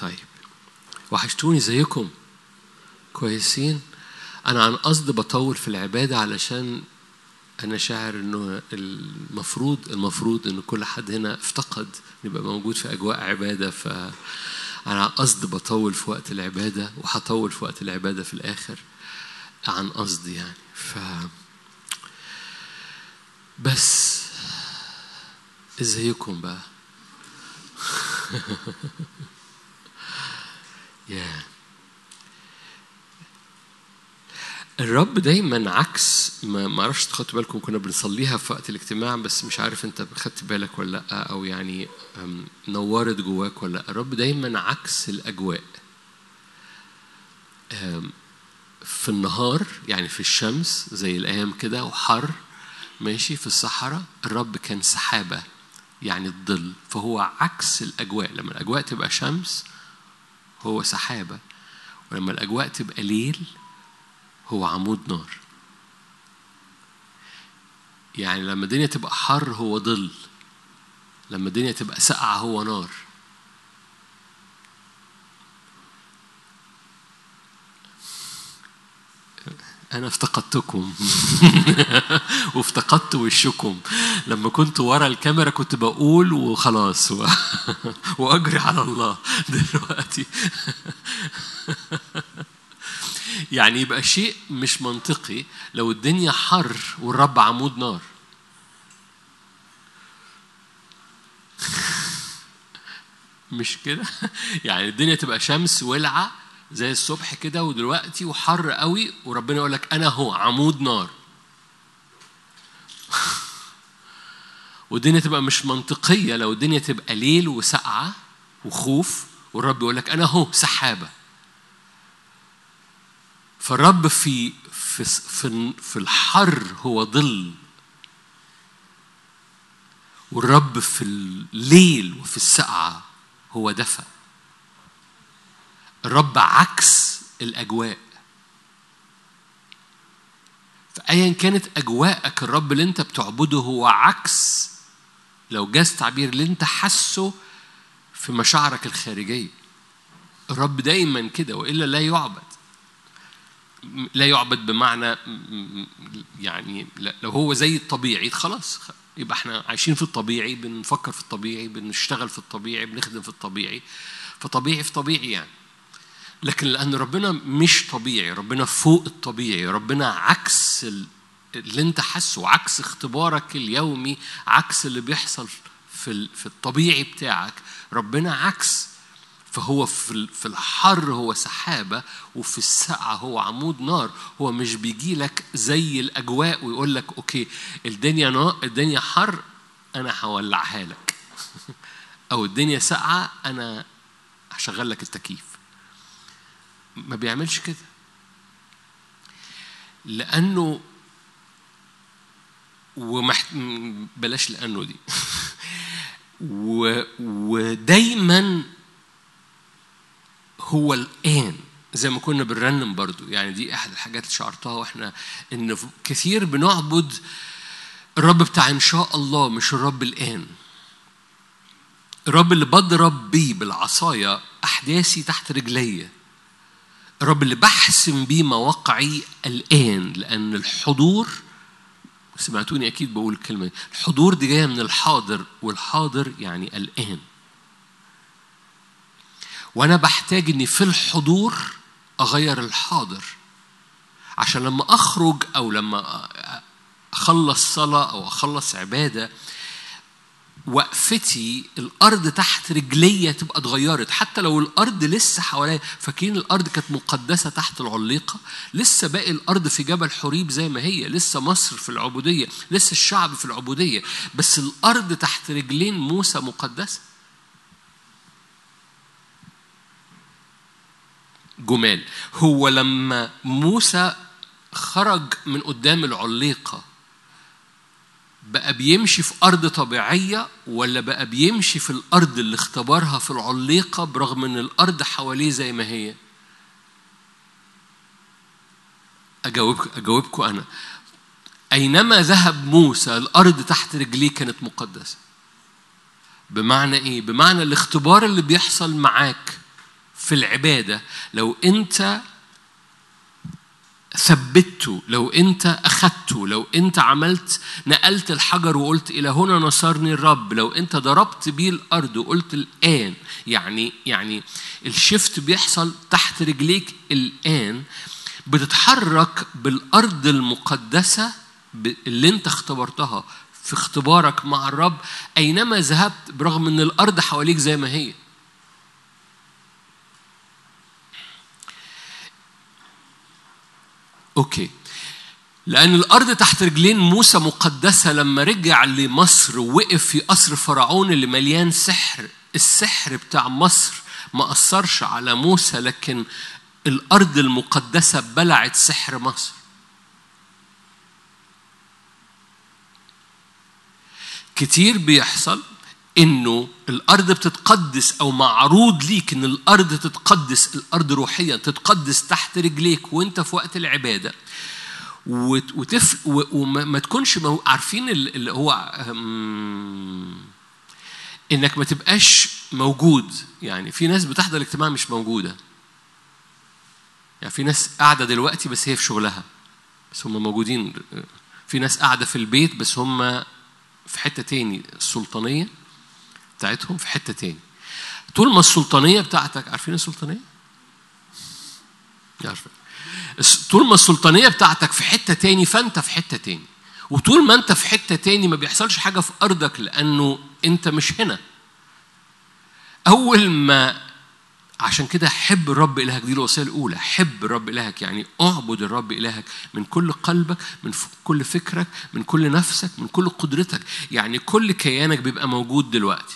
طيب وحشتوني زيكم كويسين انا عن قصد بطول في العباده علشان انا شاعر انه المفروض المفروض ان كل حد هنا افتقد يبقى موجود في اجواء عباده ف انا عن قصد بطول في وقت العباده وهطول في وقت العباده في الاخر عن قصد يعني ف بس ازيكم بقى yeah. الرب دايما عكس ما ما اعرفش خدتوا بالكم كنا بنصليها في وقت الاجتماع بس مش عارف انت خدت بالك ولا لا او يعني أم، نورت جواك ولا لا الرب دايما عكس الاجواء أم، في النهار يعني في الشمس زي الايام كده وحر ماشي في الصحراء الرب كان سحابه يعني الظل فهو عكس الاجواء لما الاجواء تبقى شمس هو سحابه ولما الاجواء تبقى ليل هو عمود نار يعني لما الدنيا تبقى حر هو ظل لما الدنيا تبقى ساقعة هو نار أنا افتقدتكم وافتقدت وشكم لما كنت ورا الكاميرا كنت بقول وخلاص و... وأجري على الله دلوقتي يعني يبقى شيء مش منطقي لو الدنيا حر والرب عمود نار مش كده يعني الدنيا تبقى شمس ولعة زي الصبح كده ودلوقتي وحر قوي وربنا يقول لك انا هو عمود نار والدنيا تبقى مش منطقية لو الدنيا تبقى ليل وسقعة وخوف والرب يقول لك انا هو سحابه فالرب في في في في الحر هو ظل والرب في الليل وفي السقعة هو دفى الرب عكس الأجواء فأيا كانت أجواءك الرب اللي أنت بتعبده هو عكس لو جاز تعبير اللي أنت حاسه في مشاعرك الخارجية الرب دايما كده وإلا لا يعبد لا يعبد بمعنى يعني لو هو زي الطبيعي خلاص يبقى احنا عايشين في الطبيعي بنفكر في الطبيعي بنشتغل في الطبيعي بنخدم في الطبيعي فطبيعي في طبيعي يعني لكن لأن ربنا مش طبيعي ربنا فوق الطبيعي ربنا عكس اللي انت حاسه عكس اختبارك اليومي عكس اللي بيحصل في في الطبيعي بتاعك ربنا عكس فهو في في الحر هو سحابة وفي السقعة هو عمود نار هو مش بيجي لك زي الأجواء ويقول لك أوكي الدنيا نار الدنيا حر أنا هولعها لك أو الدنيا ساقعة أنا هشغل لك التكييف ما بيعملش كده لأنه ومحت... بلاش لأنه دي و... ودايما هو الآن زي ما كنا بنرنم برضو يعني دي أحد الحاجات اللي شعرتها وإحنا إن كثير بنعبد الرب بتاع إن شاء الله مش الرب الآن الرب اللي بضرب بيه بالعصاية أحداثي تحت رجلي الرب اللي بحسم بيه مواقعي الآن لأن الحضور سمعتوني أكيد بقول الكلمة دي الحضور دي جاية من الحاضر والحاضر يعني الآن وانا بحتاج اني في الحضور اغير الحاضر عشان لما اخرج او لما اخلص صلاه او اخلص عباده وقفتي الارض تحت رجليا تبقى اتغيرت حتى لو الارض لسه حواليا فاكرين الارض كانت مقدسه تحت العليقه لسه باقي الارض في جبل حريب زي ما هي لسه مصر في العبوديه لسه الشعب في العبوديه بس الارض تحت رجلين موسى مقدسه جمال هو لما موسى خرج من قدام العليقة بقى بيمشي في أرض طبيعية ولا بقى بيمشي في الأرض اللي اختبرها في العليقة برغم إن الأرض حواليه زي ما هي أجاوبك أجاوبكم أنا أينما ذهب موسى الأرض تحت رجليه كانت مقدسة بمعنى إيه؟ بمعنى الاختبار اللي بيحصل معاك في العبادة لو أنت ثبته لو انت اخدته لو انت عملت نقلت الحجر وقلت الى هنا نصرني الرب لو انت ضربت بيه الارض وقلت الان يعني يعني الشفت بيحصل تحت رجليك الان بتتحرك بالارض المقدسه اللي انت اختبرتها في اختبارك مع الرب اينما ذهبت برغم ان الارض حواليك زي ما هي اوكي لأن الأرض تحت رجلين موسى مقدسة لما رجع لمصر ووقف في قصر فرعون اللي مليان سحر السحر بتاع مصر ما أثرش على موسى لكن الأرض المقدسة بلعت سحر مصر كتير بيحصل انه الارض بتتقدس او معروض ليك ان الارض تتقدس الارض روحيا تتقدس تحت رجليك وانت في وقت العباده وتف وما تكونش عارفين اللي هو انك ما تبقاش موجود يعني في ناس بتحضر الاجتماع مش موجوده يعني في ناس قاعده دلوقتي بس هي في شغلها بس هم موجودين في ناس قاعده في البيت بس هم في حته تاني السلطانيه بتاعتهم في حته تاني طول ما السلطانيه بتاعتك عارفين السلطانيه؟ عارفين طول ما السلطانيه بتاعتك في حته تاني فانت في حته تاني وطول ما انت في حته تاني ما بيحصلش حاجه في ارضك لانه انت مش هنا اول ما عشان كده حب الرب إلهك دي الوصية الأولى حب الرب إلهك يعني اعبد الرب إلهك من كل قلبك من كل فكرك من كل نفسك من كل قدرتك يعني كل كيانك بيبقى موجود دلوقتي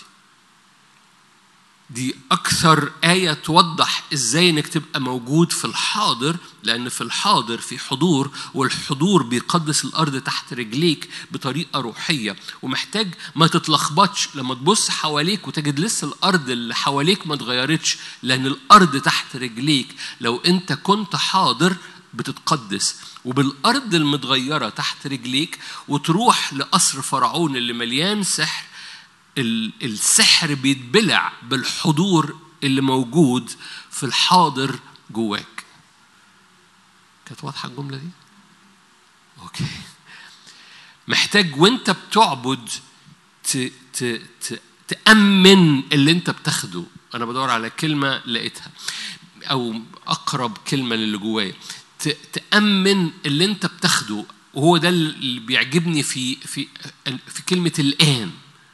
دي أكثر آية توضح إزاي إنك تبقى موجود في الحاضر لأن في الحاضر في حضور والحضور بيقدس الأرض تحت رجليك بطريقة روحية ومحتاج ما تتلخبطش لما تبص حواليك وتجد لسه الأرض اللي حواليك ما اتغيرتش لأن الأرض تحت رجليك لو أنت كنت حاضر بتتقدس وبالأرض المتغيرة تحت رجليك وتروح لقصر فرعون اللي مليان سحر السحر بيتبلع بالحضور اللي موجود في الحاضر جواك كانت واضحة الجملة دي؟ أوكي محتاج وأنت بتعبد ت... ت... ت... تأمن اللي أنت بتاخده أنا بدور على كلمة لقيتها أو أقرب كلمة للي جوايا ت... تأمن اللي أنت بتاخده وهو ده اللي بيعجبني في في في كلمة الآن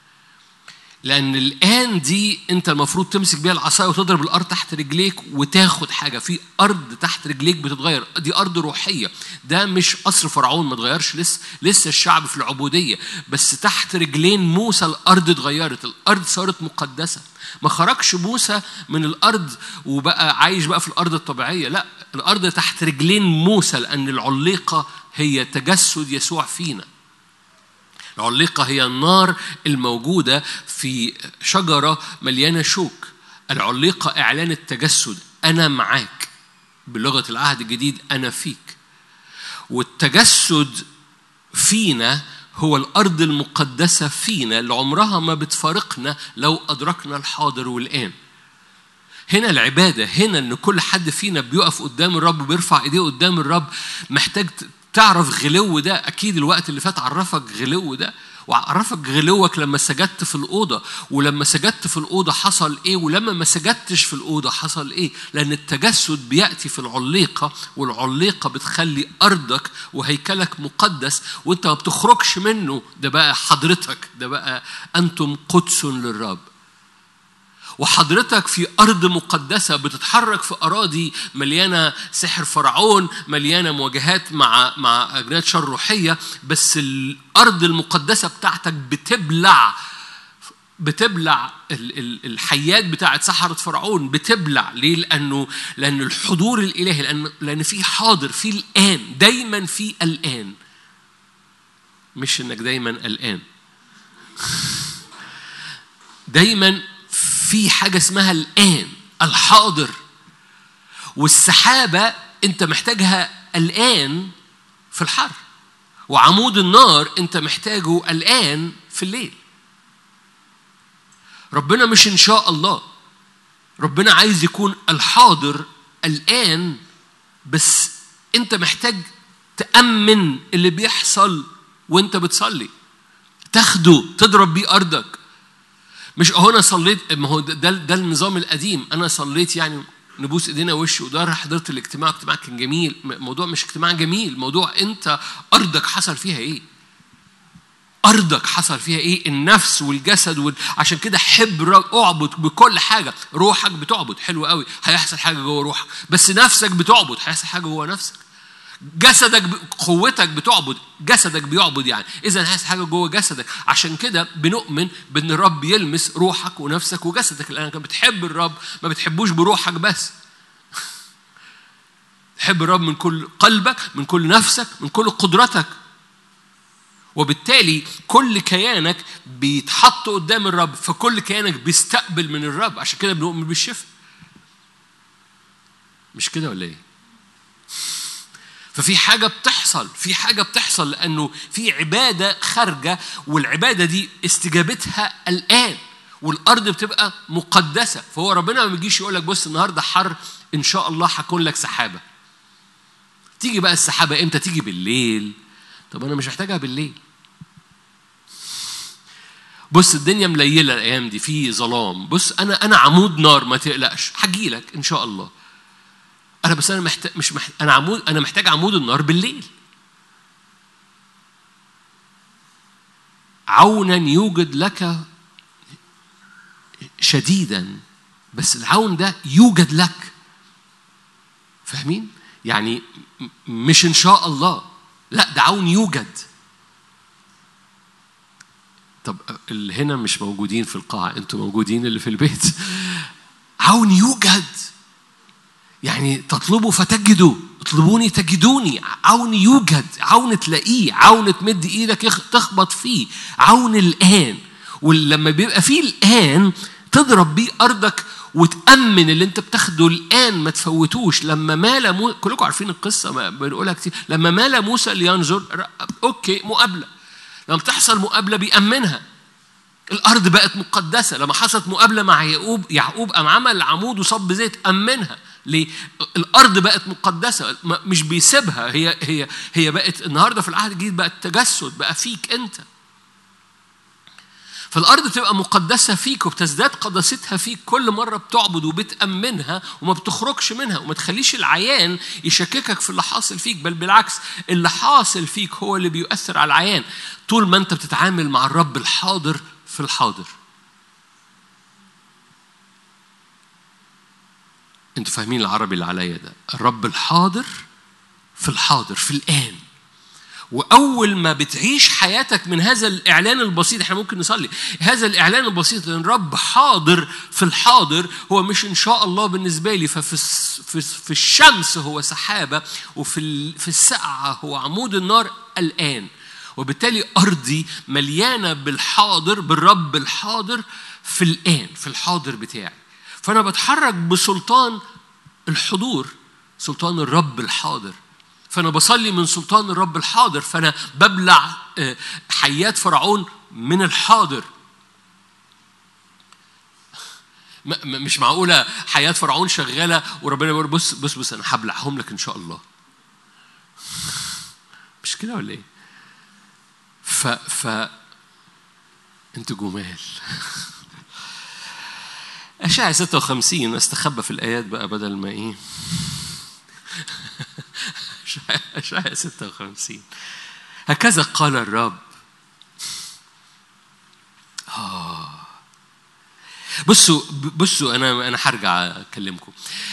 لأن الآن دي أنت المفروض تمسك بيها العصاية وتضرب الأرض تحت رجليك وتاخد حاجة في أرض تحت رجليك بتتغير دي أرض روحية ده مش قصر فرعون ما اتغيرش لسه لسه الشعب في العبودية بس تحت رجلين موسى الأرض اتغيرت الأرض صارت مقدسة ما خرجش موسى من الأرض وبقى عايش بقى في الأرض الطبيعية لا الأرض تحت رجلين موسى لأن العليقة هي تجسد يسوع فينا العليقة هي النار الموجودة في شجرة مليانة شوك العليقة إعلان التجسد أنا معاك بلغة العهد الجديد أنا فيك والتجسد فينا هو الأرض المقدسة فينا اللي عمرها ما بتفارقنا لو أدركنا الحاضر والآن هنا العبادة هنا إن كل حد فينا بيقف قدام الرب بيرفع إيديه قدام الرب محتاج تعرف غلو ده اكيد الوقت اللي فات عرفك غلو ده وعرفك غلوك لما سجدت في الأوضة ولما سجدت في الأوضة حصل إيه ولما ما سجدتش في الأوضة حصل إيه لأن التجسد بيأتي في العليقة والعليقة بتخلي أرضك وهيكلك مقدس وأنت ما بتخرجش منه ده بقى حضرتك ده بقى أنتم قدس للرب وحضرتك في أرض مقدسة بتتحرك في أراضي مليانة سحر فرعون مليانة مواجهات مع مع أجناد شر روحية بس الأرض المقدسة بتاعتك بتبلع بتبلع الحيات بتاعت سحرة فرعون بتبلع ليه؟ لأنه لأن الحضور الإلهي لأن لأن في حاضر في الآن دايما في الآن مش إنك دايما الآن دايما في حاجة اسمها الآن الحاضر والسحابة أنت محتاجها الآن في الحر وعمود النار أنت محتاجه الآن في الليل ربنا مش إن شاء الله ربنا عايز يكون الحاضر الآن بس أنت محتاج تأمن اللي بيحصل وأنت بتصلي تاخده تضرب بيه أرضك مش أهو أنا صليت ما هو ده, ده النظام القديم أنا صليت يعني نبوس ايدينا وش وضهر حضرت الاجتماع الاجتماع كان جميل موضوع مش اجتماع جميل موضوع انت ارضك حصل فيها ايه ارضك حصل فيها ايه النفس والجسد وال... عشان كده حب الرب اعبد بكل حاجه روحك بتعبد حلو قوي هيحصل حاجه جوه روحك بس نفسك بتعبد هيحصل حاجه جوه نفسك جسدك ب... قوتك بتعبد جسدك بيعبد يعني اذا هيحصل حاجه جوه جسدك عشان كده بنؤمن بان الرب يلمس روحك ونفسك وجسدك لانك بتحب الرب ما بتحبوش بروحك بس تحب الرب من كل قلبك من كل نفسك من كل قدرتك وبالتالي كل كيانك بيتحط قدام الرب فكل كيانك بيستقبل من الرب عشان كده بنؤمن بالشفاء مش كده ولا ايه ففي حاجة بتحصل في حاجة بتحصل لأنه في عبادة خارجة والعبادة دي استجابتها الآن والأرض بتبقى مقدسة فهو ربنا ما بيجيش يقول لك بص النهاردة حر إن شاء الله هكون لك سحابة تيجي بقى السحابة إمتى تيجي بالليل طب أنا مش محتاجها بالليل بص الدنيا مليلة الأيام دي في ظلام بص أنا أنا عمود نار ما تقلقش هجي لك إن شاء الله أنا بس أنا محتاج مش محتاج أنا عمود أنا محتاج عمود النار بالليل عونا يوجد لك شديدا بس العون ده يوجد لك فاهمين؟ يعني مش إن شاء الله لا ده عون يوجد طب اللي هنا مش موجودين في القاعة انتوا موجودين اللي في البيت عون يوجد يعني تطلبوا فتجدوا اطلبوني تجدوني عون يوجد عون تلاقيه عون تمد ايدك تخبط فيه عون الان ولما بيبقى فيه الان تضرب بيه ارضك وتأمن اللي انت بتاخده الآن ما تفوتوش لما مال مو... كلكم عارفين القصة بنقولها كتير لما مال موسى لينظر أوكي مقابلة لما بتحصل مقابلة بيأمنها الأرض بقت مقدسة لما حصلت مقابلة مع يعقوب يعقوب قام عمل عمود وصب زيت أمنها ليه؟ الأرض بقت مقدسة مش بيسيبها هي هي هي بقت النهارده في العهد الجديد بقت تجسد بقى فيك أنت فالأرض تبقى مقدسة فيك وبتزداد قداستها فيك كل مرة بتعبد وبتأمنها وما بتخرجش منها وما تخليش العيان يشككك في اللي حاصل فيك بل بالعكس اللي حاصل فيك هو اللي بيؤثر على العيان طول ما أنت بتتعامل مع الرب الحاضر في الحاضر انتوا فاهمين العربي اللي عليا ده الرب الحاضر في الحاضر في الآن واول ما بتعيش حياتك من هذا الاعلان البسيط احنا ممكن نصلي هذا الاعلان البسيط ان الرب حاضر في الحاضر هو مش ان شاء الله بالنسبه لي ففي في, في الشمس هو سحابه وفي في السقعه هو عمود النار الان وبالتالي ارضي مليانه بالحاضر بالرب الحاضر في الان في الحاضر بتاعي فانا بتحرك بسلطان الحضور سلطان الرب الحاضر فأنا بصلي من سلطان الرب الحاضر فأنا ببلع حيات فرعون من الحاضر مش معقولة حياة فرعون شغالة وربنا بيقول بص بص بص أنا هبلعهم لك إن شاء الله مش كده ولا إيه؟ ف ف أنتوا جمال أشعة 56 استخبى في الآيات بقى بدل ما إيه أشعة 56 هكذا قال الرب آه بصوا بصوا أنا أنا هرجع أكلمكم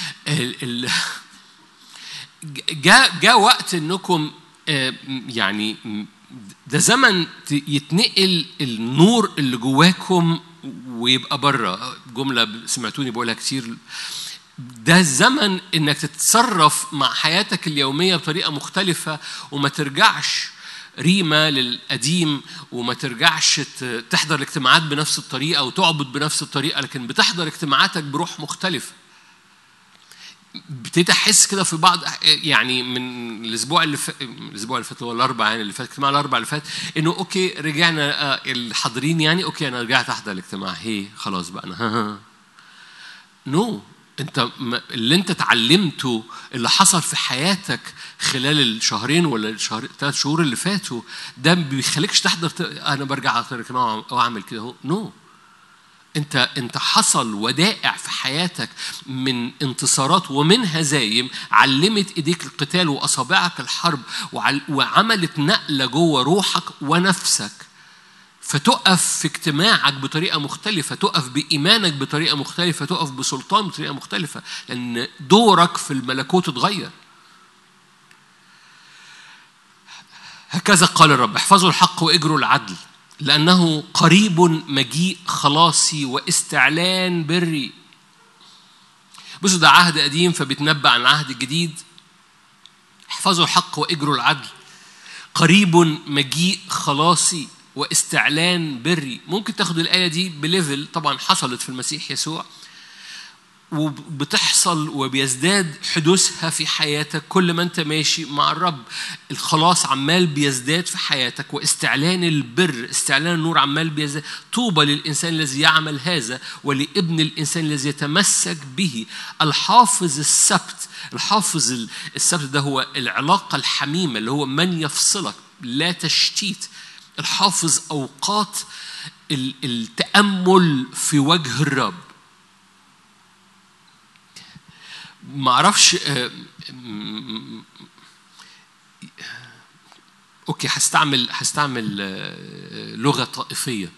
جاء جاء وقت إنكم يعني ده زمن يتنقل النور اللي جواكم ويبقى بره جملة سمعتوني بقولها كتير ده الزمن انك تتصرف مع حياتك اليوميه بطريقه مختلفه وما ترجعش ريمه للقديم وما ترجعش تحضر الاجتماعات بنفس الطريقه وتعبد بنفس الطريقه لكن بتحضر اجتماعاتك بروح مختلفه ابتديت احس كده في بعض يعني من الاسبوع اللي فات الاسبوع اللي فات هو الاربع يعني اللي فات اجتماع الاربع اللي فات انه اوكي رجعنا الحاضرين يعني اوكي انا رجعت احضر الاجتماع هي خلاص بقى انا نو no. انت اللي انت اتعلمته اللي حصل في حياتك خلال الشهرين ولا الشهر الثلاث شهور اللي فاتوا ده ما بيخليكش تحضر ت... انا برجع اعترك او اعمل كده اهو نو no. انت انت حصل ودائع في حياتك من انتصارات ومن هزايم علمت ايديك القتال واصابعك الحرب وعل... وعملت نقله جوه روحك ونفسك فتقف في اجتماعك بطريقه مختلفه تقف بايمانك بطريقه مختلفه تقف بسلطان بطريقه مختلفه لان دورك في الملكوت اتغير هكذا قال الرب احفظوا الحق واجروا العدل لانه قريب مجيء خلاصي واستعلان بري بصوا ده عهد قديم فبيتنبأ عن العهد الجديد احفظوا الحق واجروا العدل قريب مجيء خلاصي واستعلان بري ممكن تاخد الآية دي بليفل طبعا حصلت في المسيح يسوع وبتحصل وبيزداد حدوثها في حياتك كل ما انت ماشي مع الرب الخلاص عمال بيزداد في حياتك واستعلان البر استعلان النور عمال بيزداد طوبى للانسان الذي يعمل هذا ولابن الانسان الذي يتمسك به الحافظ السبت الحافظ السبت ده هو العلاقه الحميمه اللي هو من يفصلك لا تشتيت الحافظ اوقات التامل في وجه الرب ما اعرفش اوكي هستعمل هستعمل لغه طائفيه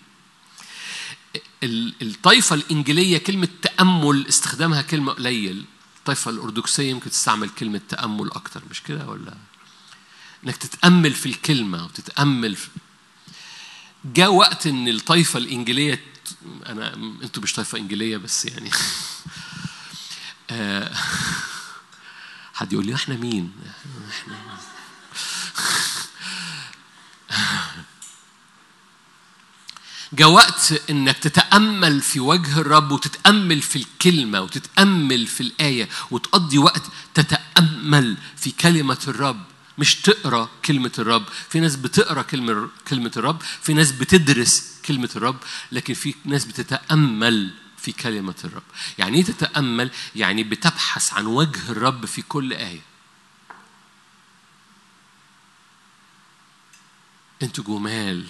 الطائفه الانجيليه كلمه تامل استخدامها كلمه قليل الطائفه الارثوذكسيه يمكن تستعمل كلمه تامل اكتر مش كده ولا انك تتامل في الكلمه وتتامل في جاء وقت ان الطائفه الانجيليه انا انتوا مش طائفه انجيليه بس يعني حد يقول لي احنا مين؟ احنا جاء وقت انك تتامل في وجه الرب وتتامل في الكلمه وتتامل في الايه وتقضي وقت تتامل في كلمه الرب مش تقرا كلمة الرب، في ناس بتقرا كلمة كلمة الرب، في ناس بتدرس كلمة الرب، لكن في ناس بتتأمل في كلمة الرب. يعني ايه تتأمل؟ يعني بتبحث عن وجه الرب في كل آية. انتوا جمال.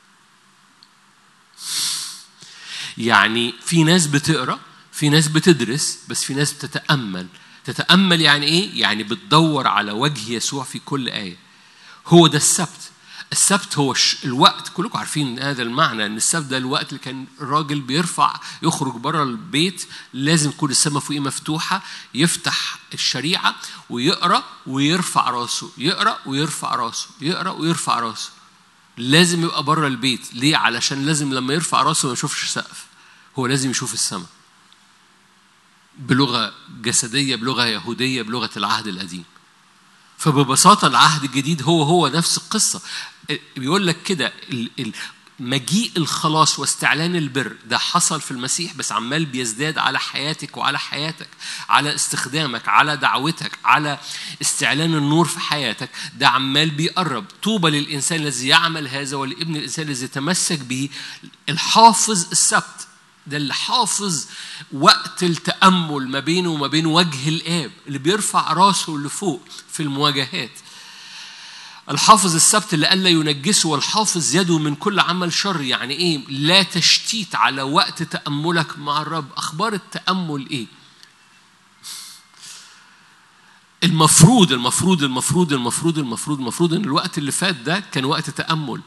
يعني في ناس بتقرا، في ناس بتدرس، بس في ناس بتتأمل. تتأمل يعني إيه؟ يعني بتدور على وجه يسوع في كل آية. هو ده السبت. السبت هو الوقت كلكم عارفين هذا المعنى ان السبت ده الوقت اللي كان الراجل بيرفع يخرج بره البيت لازم تكون السماء فوقيه مفتوحه يفتح الشريعه ويقرا ويرفع راسه يقرا ويرفع راسه يقرا ويرفع راسه لازم يبقى بره البيت ليه علشان لازم لما يرفع راسه ما يشوفش سقف هو لازم يشوف السماء بلغة جسدية بلغة يهودية بلغة العهد القديم فببساطة العهد الجديد هو هو نفس القصة بيقول لك كده مجيء الخلاص واستعلان البر ده حصل في المسيح بس عمال بيزداد على حياتك وعلى حياتك على استخدامك على دعوتك على استعلان النور في حياتك ده عمال بيقرب طوبى للإنسان الذي يعمل هذا ولابن الإنسان الذي يتمسك به الحافظ السبت ده اللي حافظ وقت التأمل ما بينه وما بين وجه الآب اللي بيرفع راسه لفوق في المواجهات الحافظ السبت اللي ألا ينجسه والحافظ يده من كل عمل شر يعني إيه لا تشتيت على وقت تأملك مع الرب أخبار التأمل إيه المفروض المفروض المفروض المفروض المفروض المفروض ان الوقت اللي فات ده كان وقت تأمل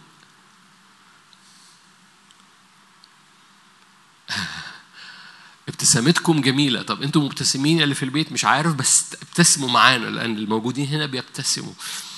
ابتسامتكم جميلة طب انتم مبتسمين اللي في البيت مش عارف بس ابتسموا معانا لأن الموجودين هنا بيبتسموا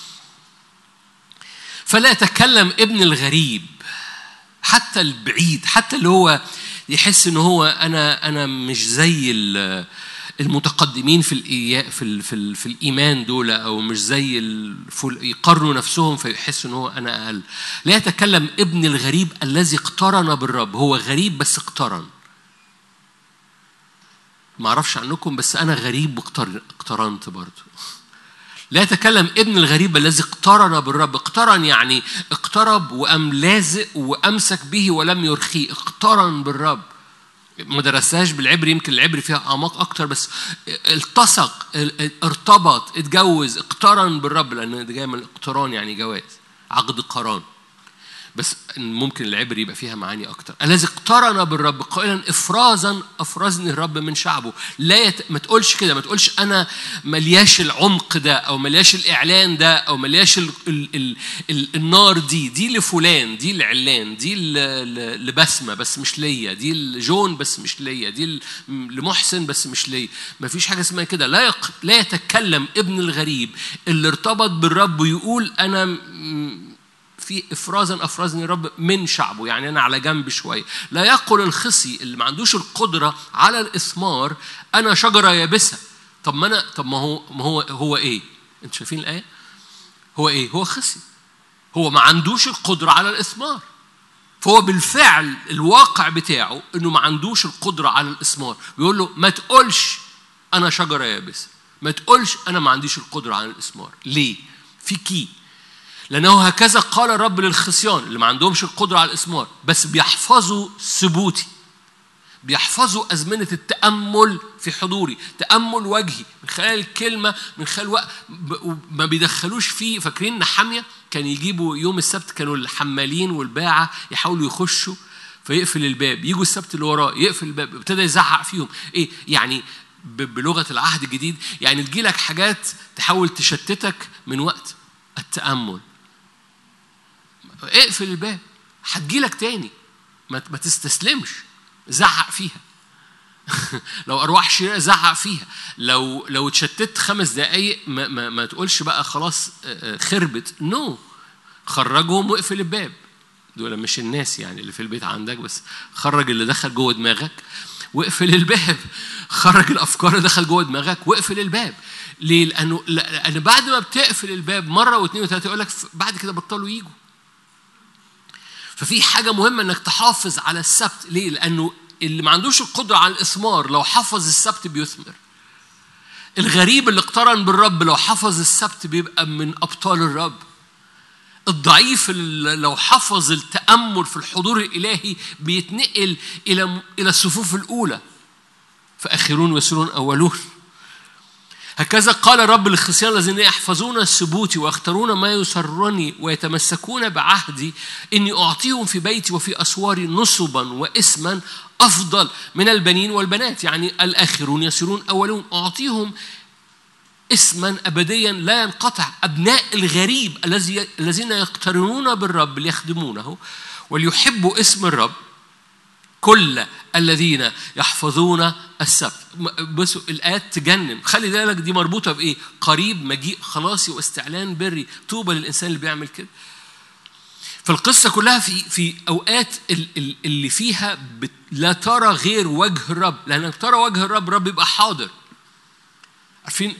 فلا يتكلم ابن الغريب حتى البعيد حتى اللي هو يحس ان هو انا انا مش زي المتقدمين في الإياء في ال في, ال في الايمان دول او مش زي يقارنوا نفسهم فيحسوا ان هو انا اقل لا يتكلم ابن الغريب الذي اقترن بالرب هو غريب بس اقترن ما اعرفش عنكم بس انا غريب واقترنت برضه لا يتكلم ابن الغريب الذي اقترن بالرب اقترن يعني اقترب وقام لازق وامسك به ولم يرخيه اقترن بالرب ما درستهاش بالعبري يمكن العبري فيها اعماق اكتر بس التصق ارتبط اتجوز اقترن بالرب لان ده جاي من الاقتران يعني جواز عقد قران بس ممكن العبر يبقى فيها معاني اكتر الذي اقترن بالرب قائلا افرازا افرزني الرب من شعبه لا يت... ما تقولش كده ما تقولش انا ملياش العمق ده او ملياش الاعلان ده او ملياش ال... ال... ال... ال... النار دي دي لفلان دي لعلان دي ل... ل... لبسمه بس مش ليا دي لجون بس مش ليا دي ل... لمحسن بس مش ليا ما فيش حاجه اسمها كده لا يق... لا يتكلم ابن الغريب اللي ارتبط بالرب ويقول انا م... في افرازا افرزني الرب من شعبه يعني انا على جنب شويه لا يقل الخصي اللي ما عندوش القدره على الاثمار انا شجره يابسه طب ما انا طب ما هو ما هو هو ايه انتوا شايفين الايه هو ايه هو خصي هو ما عندوش القدره على الاثمار فهو بالفعل الواقع بتاعه انه ما عندوش القدره على الاثمار بيقول له ما تقولش انا شجره يابسه ما تقولش انا ما عنديش القدره على الاثمار ليه في كي لأنه هكذا قال الرب للخصيان اللي ما عندهمش القدرة على الإثمار بس بيحفظوا ثبوتي بيحفظوا أزمنة التأمل في حضوري تأمل وجهي من خلال الكلمة من خلال وقت ما بيدخلوش فيه فاكرين نحامية كان يجيبوا يوم السبت كانوا الحمالين والباعة يحاولوا يخشوا فيقفل الباب يجوا السبت اللي وراه يقفل الباب ابتدى يزعق فيهم ايه يعني بلغة العهد الجديد يعني تجيلك حاجات تحاول تشتتك من وقت التأمل اقفل الباب هتجيلك تاني ما تستسلمش زعق فيها لو ارواح شريره زعق فيها لو لو اتشتت خمس دقايق ما, ما, ما تقولش بقى خلاص خربت نو no. خرجهم واقفل الباب دول مش الناس يعني اللي في البيت عندك بس خرج اللي دخل جوه دماغك واقفل الباب خرج الافكار اللي دخل جوه دماغك واقفل الباب ليه؟ لانه لان بعد ما بتقفل الباب مره واثنين وثلاثه يقول لك بعد كده بطلوا يجوا ففي حاجة مهمة إنك تحافظ على السبت، ليه؟ لأنه اللي ما عندوش القدرة على الإثمار لو حفظ السبت بيثمر. الغريب اللي اقترن بالرب لو حفظ السبت بيبقى من أبطال الرب. الضعيف اللي لو حفظ التأمل في الحضور الإلهي بيتنقل إلى إلى الصفوف الأولى. فآخرون ويسرون أولون. هكذا قال الرب للخصيان الذين يحفظون ثبوتي ويختارون ما يسرني ويتمسكون بعهدي اني اعطيهم في بيتي وفي اسواري نصبا واسما افضل من البنين والبنات يعني الاخرون يصيرون اولون اعطيهم اسما ابديا لا ينقطع ابناء الغريب الذي الذين يقترنون بالرب ليخدمونه وليحبوا اسم الرب كل الذين يحفظون السبت بصوا الآيات تجنن خلي بالك دي مربوطة بإيه قريب مجيء خلاصي واستعلان بري طوبى للإنسان اللي بيعمل كده فالقصة كلها في في أوقات اللي فيها لا ترى غير وجه الرب لأنك ترى وجه الرب الرب يبقى حاضر عارفين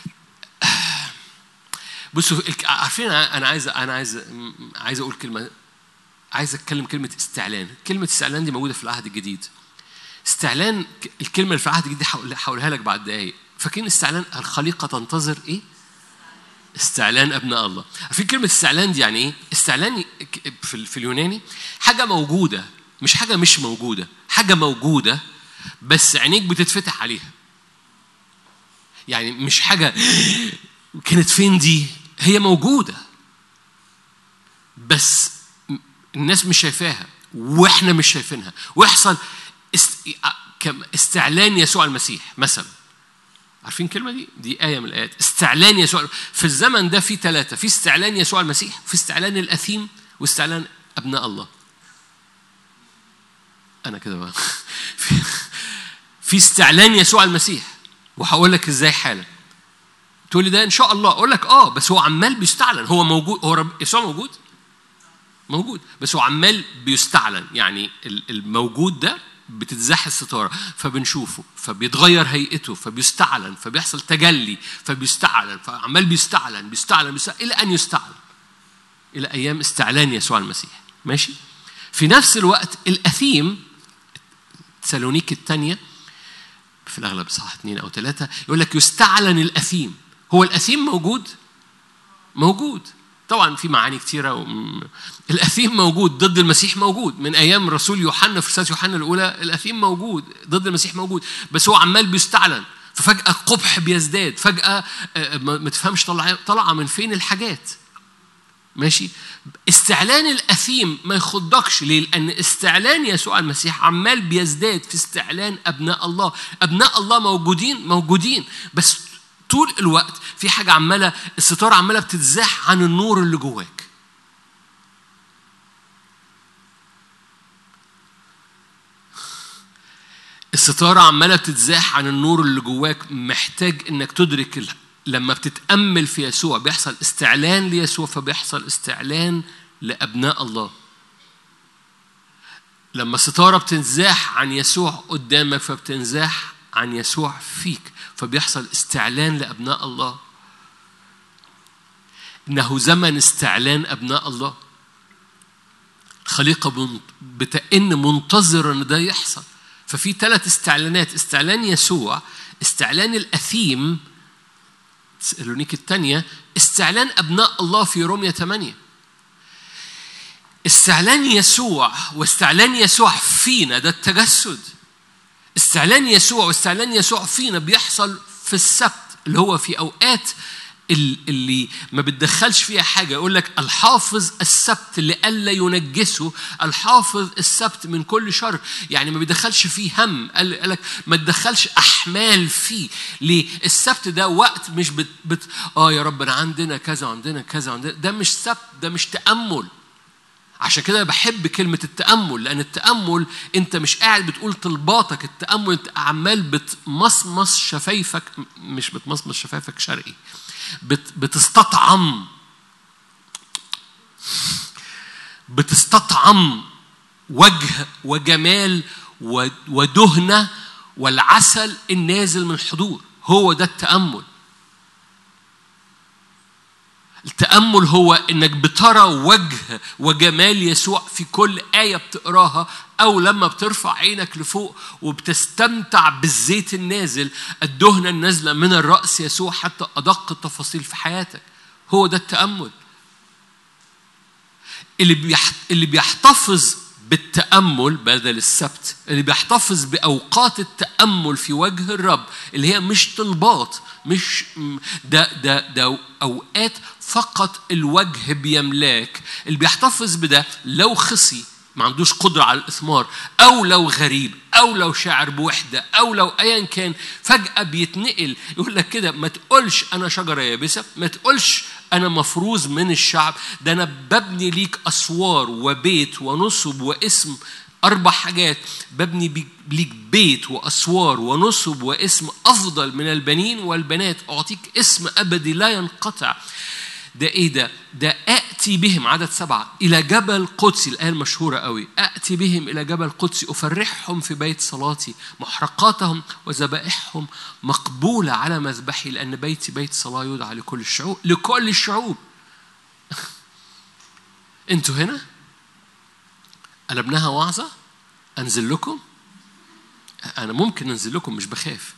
بصوا عارفين انا عايز انا عايز عايز اقول كلمه عايز اتكلم كلمه استعلان كلمه استعلان دي موجوده في العهد الجديد استعلان الكلمه اللي في العهد الجديد هقولها لك بعد دقايق فاكرين استعلان الخليقه تنتظر ايه استعلان ابناء الله عارفين كلمه استعلان دي يعني ايه استعلان في, في اليوناني حاجه موجوده مش حاجه مش موجوده حاجه موجوده بس عينيك بتتفتح عليها يعني مش حاجه كانت فين دي هي موجوده بس الناس مش شايفاها واحنا مش شايفينها ويحصل است... استعلان يسوع المسيح مثلا عارفين الكلمة دي؟ دي آية من الآيات استعلان يسوع في الزمن ده في ثلاثة في استعلان يسوع المسيح في استعلان الأثيم واستعلان أبناء الله أنا كده بقى في, في استعلان يسوع المسيح وهقول لك ازاي حالا تقول لي ده ان شاء الله اقول لك اه بس هو عمال بيستعلن هو موجود هو رب يسوع موجود موجود بس هو عمال بيستعلن يعني الموجود ده بتتزاح الستارة فبنشوفه فبيتغير هيئته فبيستعلن فبيحصل تجلي فبيستعلن فعمال بيستعلن بيستعلن, بيستعلن إلى أن يستعلن إلى أيام استعلان يسوع المسيح ماشي في نفس الوقت الأثيم تسالونيك الثانية في الأغلب صح اثنين أو ثلاثة يقول لك يستعلن الأثيم هو الأثيم موجود موجود طبعا في معاني كتيرة وم... الأثيم موجود ضد المسيح موجود من أيام رسول يوحنا في رسالة يوحنا الأولى الأثيم موجود ضد المسيح موجود بس هو عمال بيستعلن ففجأة قبح بيزداد فجأة ما تفهمش طالعة طالعة من فين الحاجات ماشي استعلان الأثيم ما يخضكش ليه؟ لأن استعلان يسوع المسيح عمال بيزداد في استعلان أبناء الله أبناء الله موجودين موجودين بس طول الوقت في حاجة عمالة الستارة عمالة بتتزاح عن النور اللي جواك الستارة عمالة بتتزاح عن النور اللي جواك محتاج انك تدرك لما بتتأمل في يسوع بيحصل استعلان ليسوع فبيحصل استعلان لأبناء الله لما الستارة بتنزاح عن يسوع قدامك فبتنزاح عن يسوع فيك فبيحصل استعلان لأبناء الله إنه زمن استعلان أبناء الله الخليقة بتأن منتظرة إن ده يحصل ففي ثلاث استعلانات استعلان يسوع استعلان الأثيم تسالونيك الثانية استعلان أبناء الله في رومية 8 استعلان يسوع واستعلان يسوع فينا ده التجسد استعلان يسوع واستعلان يسوع فينا بيحصل في السبت اللي هو في أوقات اللي ما بتدخلش فيها حاجة يقول لك الحافظ السبت لئلا ينجسه الحافظ السبت من كل شر يعني ما بيدخلش فيه هم قال لك ما تدخلش أحمال فيه ليه السبت ده وقت مش بت, بت آه يا رب أنا عندنا كذا وعندنا كذا وعندنا ده مش سبت ده مش تأمل عشان كده بحب كلمة التأمل لأن التأمل أنت مش قاعد بتقول طلباتك التأمل أنت عمال بتمصمص شفايفك مش بتمصمص شفايفك شرقي بت بتستطعم بتستطعم وجه وجمال ودهنة والعسل النازل من الحضور هو ده التأمل التأمل هو إنك بترى وجه وجمال يسوع في كل آية بتقراها أو لما بترفع عينك لفوق وبتستمتع بالزيت النازل الدهنة النازلة من الرأس يسوع حتى أدق التفاصيل في حياتك هو ده التأمل اللي اللي بيحتفظ بالتأمل بدل السبت اللي بيحتفظ بأوقات التأمل في وجه الرب اللي هي مش طلبات مش ده ده ده أوقات فقط الوجه بيملاك اللي بيحتفظ بده لو خصي ما عندوش قدرة على الإثمار أو لو غريب أو لو شاعر بوحدة أو لو أيا كان فجأة بيتنقل يقول لك كده ما تقولش أنا شجرة يابسة ما تقولش أنا مفروز من الشعب ده أنا ببني ليك أسوار وبيت ونصب واسم أربع حاجات ببني ليك بيت وأسوار ونصب واسم أفضل من البنين والبنات أعطيك اسم أبدي لا ينقطع ده ايه ده؟ ده اتي بهم عدد سبعه الى جبل قدسي الايه المشهوره قوي اتي بهم الى جبل قدسي افرحهم في بيت صلاتي محرقاتهم وذبائحهم مقبوله على مذبحي لان بيتي بيت صلاه يدعى لكل الشعوب لكل الشعوب انتوا هنا قلبناها وعظه انزل لكم انا ممكن انزل لكم مش بخاف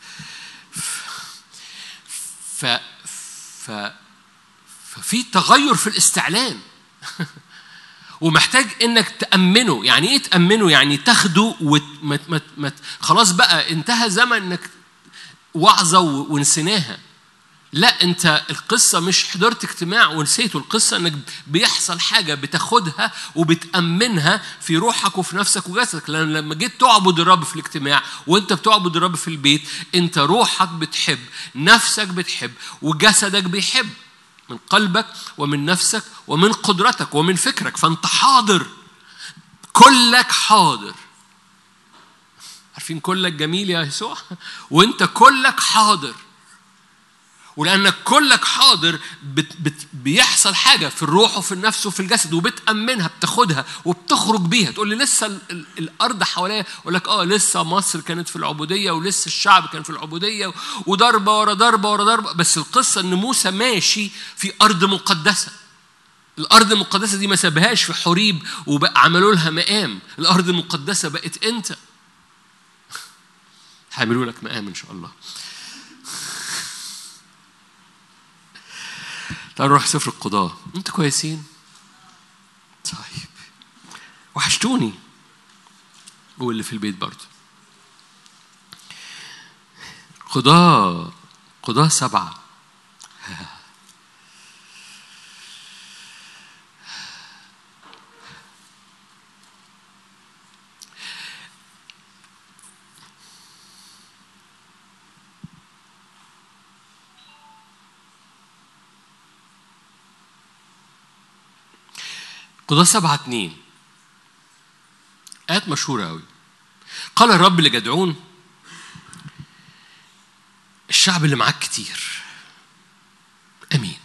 ف ف ففي تغير في الاستعلان ومحتاج انك تامنه يعني ايه تامنه يعني تاخده ومت مت مت خلاص بقى انتهى زمن انك وعظه ونسيناها لا انت القصه مش حضرت اجتماع ونسيته القصه انك بيحصل حاجه بتاخدها وبتامنها في روحك وفي نفسك وجسدك لان لما جيت تعبد الرب في الاجتماع وانت بتعبد الرب في البيت انت روحك بتحب نفسك بتحب وجسدك بيحب من قلبك ومن نفسك ومن قدرتك ومن فكرك فانت حاضر كلك حاضر عارفين كلك جميل يا يسوع وانت كلك حاضر ولانك كلك حاضر بت بت بيحصل حاجه في الروح وفي النفس وفي الجسد وبتامنها بتاخدها وبتخرج بيها تقول لي لسه ال ال الارض حواليا اقول لك اه لسه مصر كانت في العبوديه ولسه الشعب كان في العبوديه وضربه ورا ضربه ورا ضربه بس القصه ان موسى ماشي في ارض مقدسه الارض المقدسه دي ما سابهاش في حريب وبقى عملوا لها مقام الارض المقدسه بقت انت هيعملوا لك مقام ان شاء الله تعالوا نروح سفر القضاة انتوا كويسين طيب وحشتوني واللي في البيت برضه قضاة قضاة سبعة قضاة سبعة اتنين آيات مشهورة أوي قال الرب لجدعون الشعب اللي معاك كتير امين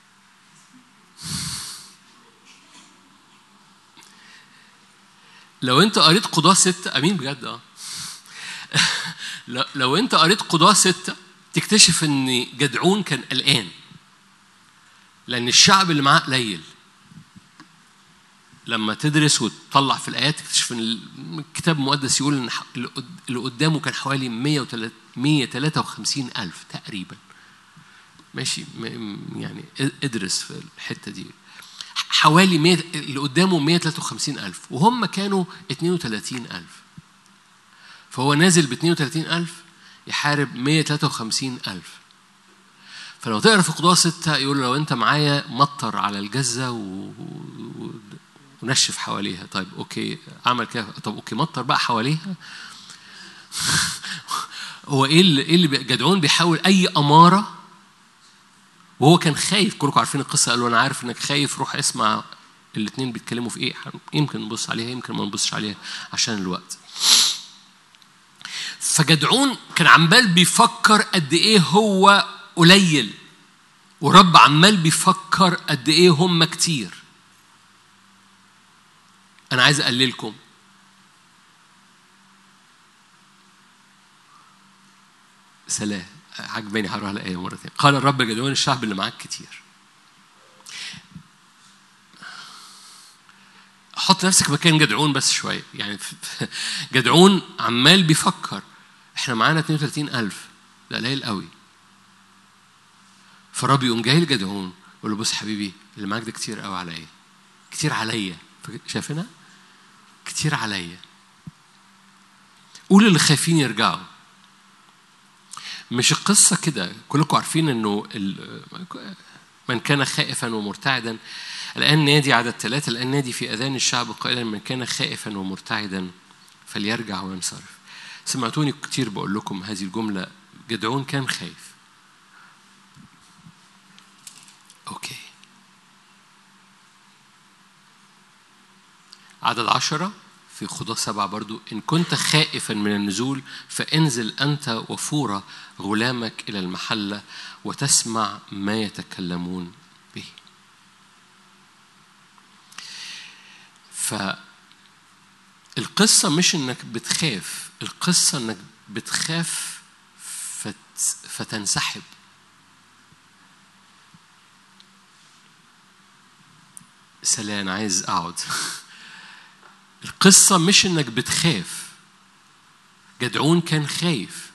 لو انت قريت قضاة ستة امين بجد اه لو انت قريت قضاة ستة تكتشف ان جدعون كان قلقان لان الشعب اللي معاه قليل لما تدرس وتطلع في الايات تكتشف ان الكتاب المقدس يقول ان اللي قدامه كان حوالي 153 الف تقريبا ماشي يعني ادرس في الحته دي حوالي 100 اللي قدامه 153 ألف وهم كانوا 32 ألف فهو نازل ب 32 ألف يحارب 153 ألف فلو تقرا في قضاء ستة يقول لو أنت معايا مطر على الجزة و... ونشف حواليها طيب اوكي اعمل كده طب اوكي مطر بقى حواليها هو ايه اللي ايه اللي جدعون بيحاول اي اماره وهو كان خايف كلكم عارفين القصه قال له انا عارف انك خايف روح اسمع الاثنين بيتكلموا في ايه يمكن نبص عليها يمكن ما نبصش عليها عشان الوقت فجدعون كان عمال بيفكر قد ايه هو قليل ورب عمال بيفكر قد ايه هم كتير أنا عايز أقللكم سلام عجباني هروح الآية مرة ثانية قال الرب جدعون الشعب اللي معاك كتير حط نفسك مكان جدعون بس شوية يعني جدعون عمال بيفكر احنا معانا 32 ألف ده قليل قوي فالرب يقوم جاي لجدعون يقول له بص حبيبي اللي معاك ده كتير قوي عليا كتير عليا شايفينها؟ كتير عليا قول اللي خايفين يرجعوا مش القصة كده كلكم عارفين انه من كان خائفا ومرتعدا الآن نادي عدد ثلاثة الآن نادي في أذان الشعب قائلا من كان خائفا ومرتعدا فليرجع وينصرف سمعتوني كتير بقول لكم هذه الجملة جدعون كان خايف أوكي عدد عشرة في خضوع سبعة برضو إن كنت خائفا من النزول فانزل أنت وفورة غلامك إلى المحلة وتسمع ما يتكلمون به فالقصة مش إنك بتخاف القصة إنك بتخاف فت فتنسحب سلام عايز أقعد القصة مش إنك بتخاف جدعون كان خايف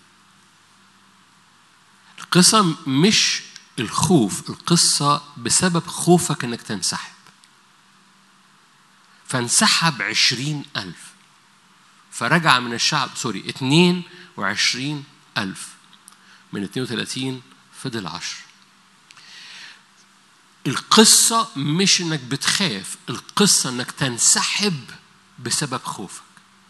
القصة مش الخوف القصة بسبب خوفك إنك تنسحب فانسحب عشرين ألف فرجع من الشعب سوري اتنين وعشرين ألف من اتنين وثلاثين فضل عشر القصة مش إنك بتخاف القصة إنك تنسحب بسبب خوفك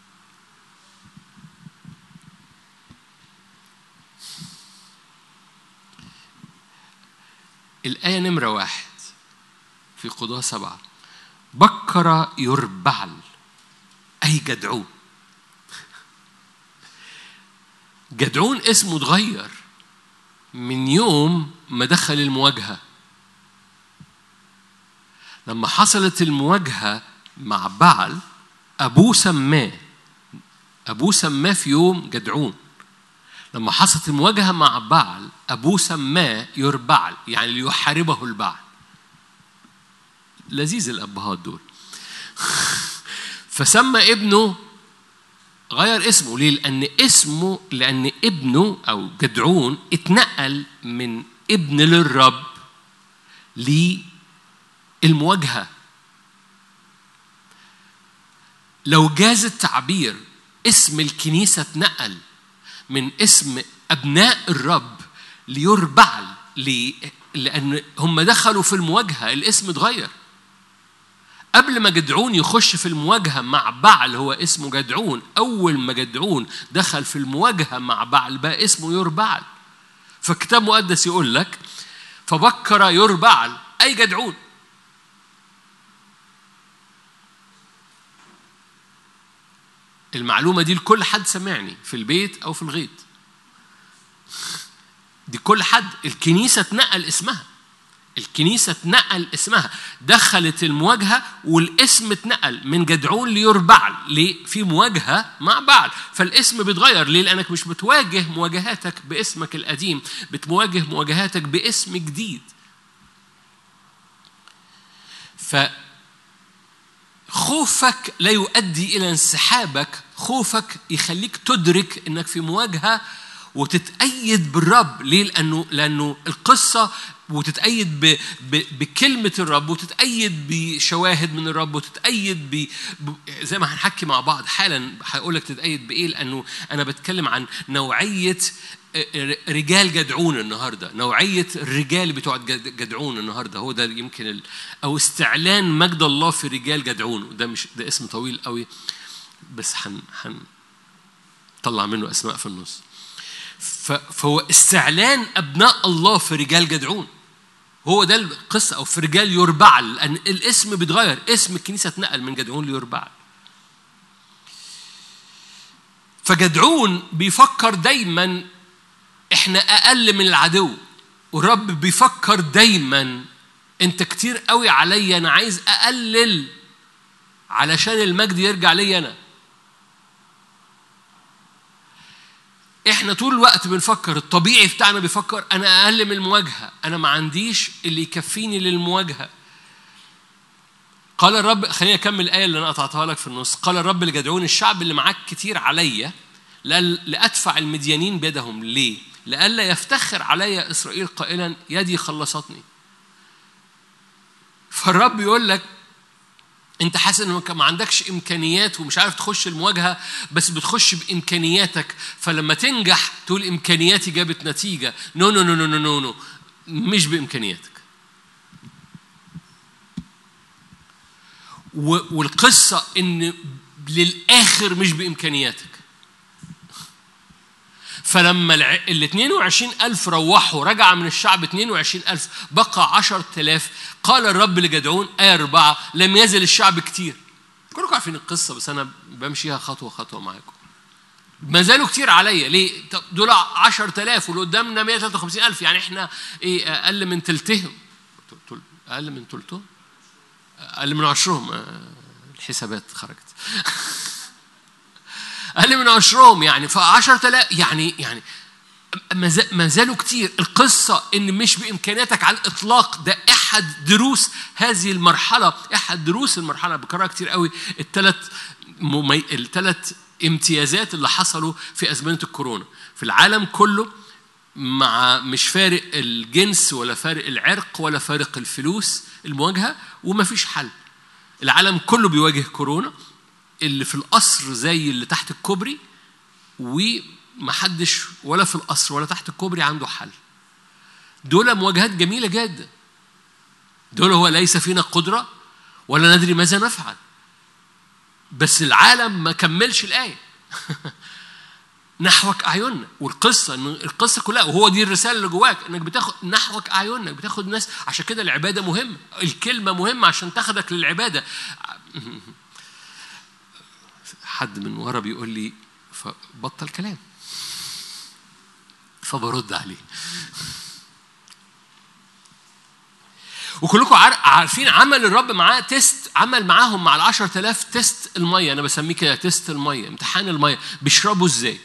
الآية نمرة واحد في قضاء سبعة بكر يربعل أي جدعون جدعون اسمه اتغير من يوم ما دخل المواجهة لما حصلت المواجهة مع بعل أبوه سماه أبوه سماه في يوم جدعون لما حصلت المواجهة مع بعل أبوه سماه يربعل يعني ليحاربه البعل لذيذ الأبهات دول فسمى ابنه غير اسمه ليه؟ لأن اسمه لأن ابنه أو جدعون اتنقل من ابن للرب للمواجهة لو جاز التعبير اسم الكنيسة اتنقل من اسم أبناء الرب ليربعل لأن هم دخلوا في المواجهة الاسم اتغير قبل ما جدعون يخش في المواجهة مع بعل هو اسمه جدعون أول ما جدعون دخل في المواجهة مع بعل بقى اسمه يربعل فالكتاب المقدس يقول لك فبكر يربعل أي جدعون المعلومة دي لكل حد سمعني في البيت أو في الغيط دي كل حد الكنيسة اتنقل اسمها الكنيسة اتنقل اسمها دخلت المواجهة والاسم اتنقل من جدعون ليربعل ليه؟ في مواجهة مع بعل فالاسم بيتغير ليه؟ لأنك مش بتواجه مواجهاتك باسمك القديم بتواجه مواجهاتك باسم جديد ف خوفك لا يؤدي إلى انسحابك خوفك يخليك تدرك انك في مواجهه وتتأيد بالرب ليه؟ لأنه لأنه القصة وتتأيد ب... ب... بكلمة الرب وتتأيد بشواهد من الرب وتتأيد ب... ب... زي ما هنحكي مع بعض حالا هقول لك تتأيد بإيه لأنه أنا بتكلم عن نوعية رجال جدعون النهارده نوعيه الرجال بتوع جدعون النهارده هو ده يمكن ال... او استعلان مجد الله في رجال جدعون ده مش ده اسم طويل قوي بس هن هن طلع منه اسماء في النص فهو استعلان ابناء الله في رجال جدعون هو ده القصه او في رجال يربعل لان الاسم بيتغير اسم الكنيسه اتنقل من جدعون ليربعل فجدعون بيفكر دايما احنا اقل من العدو والرب بيفكر دايما انت كتير قوي عليا انا عايز اقلل علشان المجد يرجع لي انا احنا طول الوقت بنفكر الطبيعي بتاعنا بيفكر انا اقل من المواجهه انا ما عنديش اللي يكفيني للمواجهه قال الرب خليني اكمل الايه اللي انا قطعتها لك في النص قال الرب لجدعون الشعب اللي معاك كتير عليا لادفع المديانين بيدهم ليه لئلا يفتخر علي اسرائيل قائلا يدي خلصتني فالرب يقول لك انت حاسس انك ما عندكش امكانيات ومش عارف تخش المواجهه بس بتخش بامكانياتك فلما تنجح تقول امكانياتي جابت نتيجه نو نو نو نو نو نو, نو. مش بامكانياتك والقصه ان للاخر مش بامكانياتك فلما ال 22 ألف روحوا رجع من الشعب 22 ألف بقى 10000 قال الرب لجدعون آية أربعة لم يزل الشعب كتير كلكم عارفين القصة بس أنا بمشيها خطوة خطوة معاكم ما زالوا كتير عليا ليه؟ دول 10000 واللي قدامنا 153000 يعني احنا ايه اقل من تلتهم اقل من تلتهم اقل من عشرهم الحسابات خرجت أقل من عشرهم يعني فعشرة آلاف يعني يعني ما زالوا كتير القصة إن مش بإمكانياتك على الإطلاق ده أحد دروس هذه المرحلة أحد دروس المرحلة بكررها كتير قوي الثلاث ممي... الثلاث امتيازات اللي حصلوا في أزمنة الكورونا في العالم كله مع مش فارق الجنس ولا فارق العرق ولا فارق الفلوس المواجهة وما فيش حل العالم كله بيواجه كورونا اللي في القصر زي اللي تحت الكوبري ومحدش ولا في القصر ولا تحت الكوبري عنده حل دول مواجهات جميلة جدا دول هو ليس فينا قدرة ولا ندري ماذا نفعل بس العالم ما كملش الآية نحوك أعيننا والقصة إن القصة كلها وهو دي الرسالة اللي جواك إنك بتاخد نحوك أعيننا بتاخد ناس عشان كده العبادة مهمة الكلمة مهمة عشان تاخدك للعبادة حد من ورا بيقول لي فبطل كلام فبرد عليه وكلكم عارفين عمل الرب معاه تيست عمل معاهم مع العشر تلاف تيست المية أنا بسميه كده تيست المية امتحان المية بيشربوا إزاي